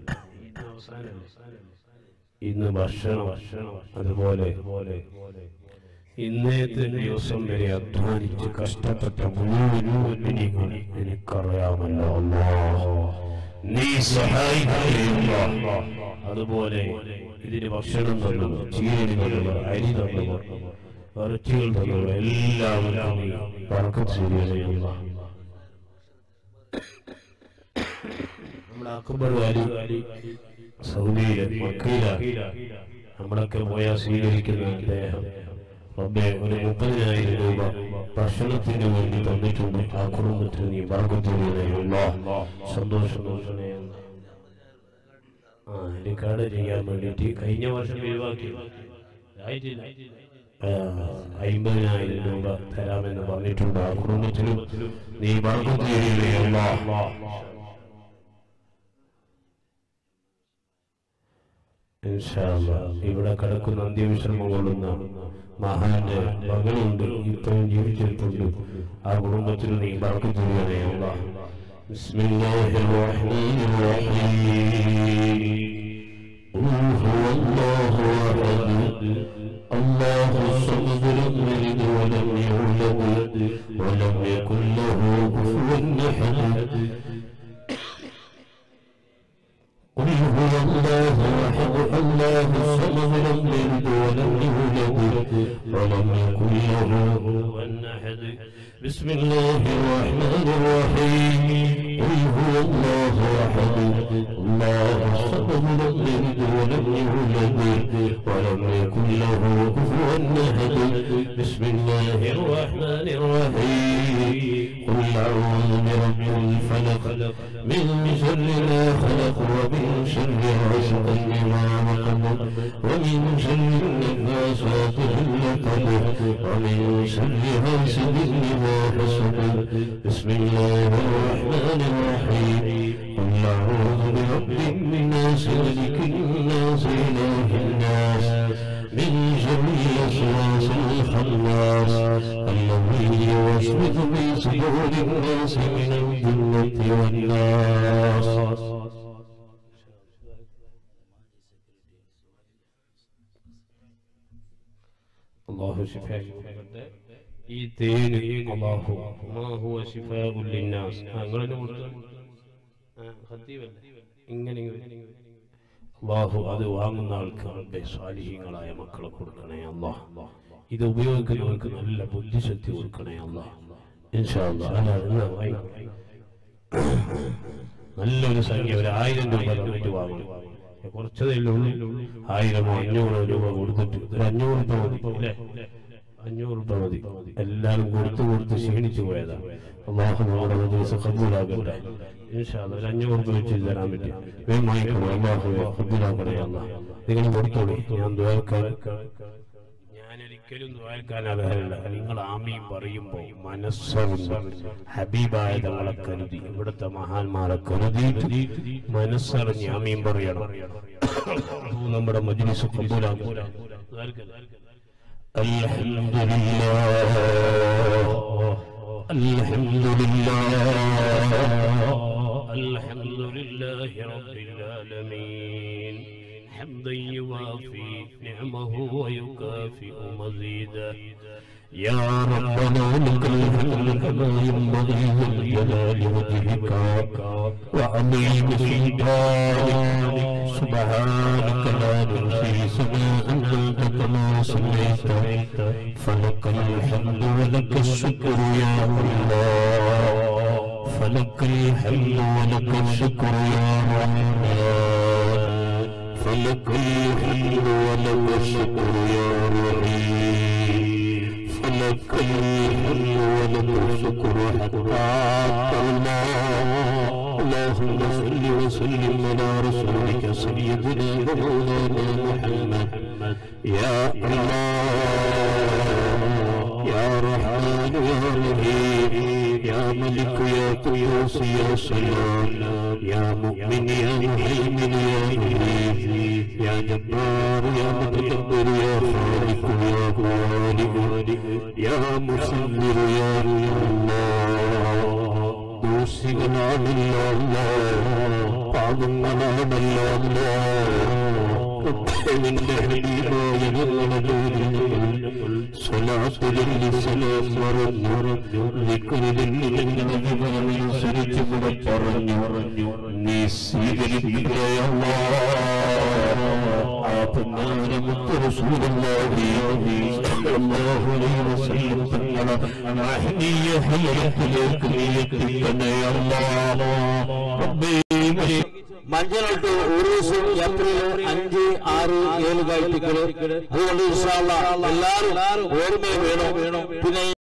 Speaker 2: ഇന്ന് ഭക്ഷണം ഭക്ഷണം അതുപോലെ ഇന്നത്തെ ദിവസം വരെ അധ്വാനിച്ച് കഷ്ടപ്പെട്ട മുഴുവൻ മുഅ്മിനീങ്ങൾ എനിക്കറിയാമല്ലോ അല്ലാഹ് നീ സഹായിക്കുക അതുപോലെ ഇതിന് ഭക്ഷണം തന്നവർ ചീരടി തന്നവർ അരി തന്നവർ ഇറച്ചികൾ തന്നവർ എല്ലാവരും നീ പറക്കത്ത് ശരിയല്ല നമ്മുടെ അക്ബർ വാലി സൗദിയിലെ മക്കയിലാണ് നമ്മളൊക്കെ പോയാൽ സ്വീകരിക്കുന്ന അദ്ദേഹം റബ്ബെ ഒരു മുപ്പതിനായിരം രൂപ ഭക്ഷണത്തിന് വേണ്ടി തന്നിട്ടുണ്ട് ആ കുടുംബത്തിന് നീ ഭാഗത്തുള്ള സന്തോഷം നോക്കണേ ആ റിക്കാർഡ് ചെയ്യാൻ വേണ്ടിയിട്ട് കഴിഞ്ഞ വർഷം ഒഴിവാക്കി ആയിട്ടില്ല ആ, അയ്മ്പതിനായിരം രൂപ തരാമെന്ന് പറഞ്ഞിട്ടുണ്ട് ആ കുടുംബത്തിലും നീ ഭാഗത്തുള്ള ഇൻഷാല്ലാ. ഇവിടെ കിടക്കുന്ന അന്ത്യവിശ്രമം കൊള്ളുന്ന മഹാന്റെ മകളുണ്ട് ഇപ്പോഴും ജീവിച്ചിട്ടുണ്ട് ആ കുടുംബത്തിൽ നീ ബാക്കി ചെയ്യുകയാണേ അല്ലാ. ബിസ്മില്ലാഹിർ റഹ്മാനിർ റഹീം. ഖുൽ ഹുവല്ലാഹു അഹദ്. അല്ലാഹു സ്വമദ് ലം യലിദ് വലം യൂലദ് വലം യകുൽ ലഹു കുഫുവൻ അഹദ്. قل هو الله احد الله الصمد لم يلد ولم يولد ولم يكن له
Speaker 1: كفوا أحد بسم الله الرحمن الرحيم قل هو الله أحد الله الصمد لم يلد ولم يولد ولم يكن له كفوا أحد بسم الله الرحمن الرحيم قل أعوذ برب الفلق من شر ما خلق ومن شر غاسق بما وقب ومن شر النفاثات في العقد ومن شر حاسد إذا حسد بسم الله الرحمن الرحيم قل أعوذ برب الناس ملك الناس إله الناس من شر الوسواس الخناس الذي يوسوس في صدور الناس من الجنة والناس അള്ളാഹു ഈ തേന് അള്ളാഹു അള്ളാഹു ലിന്നാസ് അങ്ങനെ ഇങ്ങനെ അള്ളാഹു അത് വാങ്ങുന്ന ആൾക്കാരുടെ സ്വാലിഹീങ്ങളായ മക്കളെ കൊടുക്കണേ അള്ളാഹ് ഇത് ഉപയോഗിക്കുന്നവർക്ക് നല്ല ബുദ്ധിശക്തി കൊടുക്കണേ അള്ളാഹ് ഇൻഷാ അള്ളാഹ് അല്ല, എന്നാ വായി. നല്ലൊരു സംഖ്യ ഒരു ആയിരം രൂപ തന്നിട്ട് വാങ്ങും കുറച്ചതേ ഉള്ളൂ ആയിരമോ അഞ്ഞൂറോ രൂപ കൊടുത്തിട്ട് ഒരു അഞ്ഞൂറ് രൂപ മതി അല്ലേ അഞ്ഞൂറ് രൂപ മതി എല്ലാവരും കൊടുത്തു കൊടുത്ത് ക്ഷീണിച്ചു പോയതാ അള്ളാഹു നമ്മുടെ ദിവസം കബൂലാകട്ടെ ഇൻഷാ അല്ലാ, ഒരു അഞ്ഞൂറ് രൂപ വെച്ച് തരാൻ പറ്റി വേഗം വാങ്ങിക്കണം അള്ളാഹു കബൂലാക്കണേ അല്ല നിങ്ങൾ കൊടുത്തോളൂ ഞാൻ ദ്വാരക്കാൻ ഞാനൊരിക്കലും ദ്വാരക്കാൻ അർഹരല്ല നിങ്ങൾ ആമീൻ പറയുമ്പോൾ മനസ്സറിഞ്ഞ് ഹബീബായ തങ്ങളെ കരുതി ഇവിടുത്തെ മഹാന്മാരെ കരുതി മനസ്സറിഞ്ഞ് ആമീൻ പറയണം അള്ളാഹു നമ്മുടെ മജ്ലിസ് കബൂലാക്കും الحمد لله الحمد لله الحمد لله رب العالمين حمدا يوافي نعمه ويكافئ مزيدا يا ربنا لك الحمد كما ينبغي لجلال وجهك وعظيم سلطانك سبحانك لا نحصي ثناء انت كما صليت فلك الحمد ولك الشكر يا الله فلك الحمد ولك الشكر يا رحمن فلك الحمد ولك الشكر يا رحيم فلك الحمد ولك الشكر حتى الله اللهم صل وسلم على رسولك سيدنا ومولانا محمد يا الله يا رحمن يا رحيم يا ملك يا قيوس يا سلام يا مؤمن يا مهيمن يا مهيب يا جبار يا متكبر يا خالق يا خالق يا مصبر يا الله ദൂഷികളാണല്ലോ പാപങ്ങളാണല്ലോ നിന്റെ ഹൃദയമായ സ്വലാത്തുലിന്റെ സലാം മറഞ്ഞു അനുസരിച്ച് കൂടെ പറഞ്ഞു നീ സ്വീകരിക്കുകയല്ല ആ പൊന്നാരമുത്ത് റസൂലുള്ളാഹി സ്വല്ലല്ലാഹു അലൈഹി വസല്ലം തങ്ങളെ മഹനീയ ഹയ്യത്തിലേക്ക് നീ എത്തിക്കണേ അല്ലാഹ് റബ്ബേ
Speaker 3: മഞ്ചൽ ടു ഉറൂസ് ഏപ്രിൽ അഞ്ച് ആറ് ഏഴ് കാഴ്ചകള് അതുകൊണ്ട് ഇൻഷാ അല്ലാ എല്ലാവരും ഓർമ്മ വേണം പിന്നെ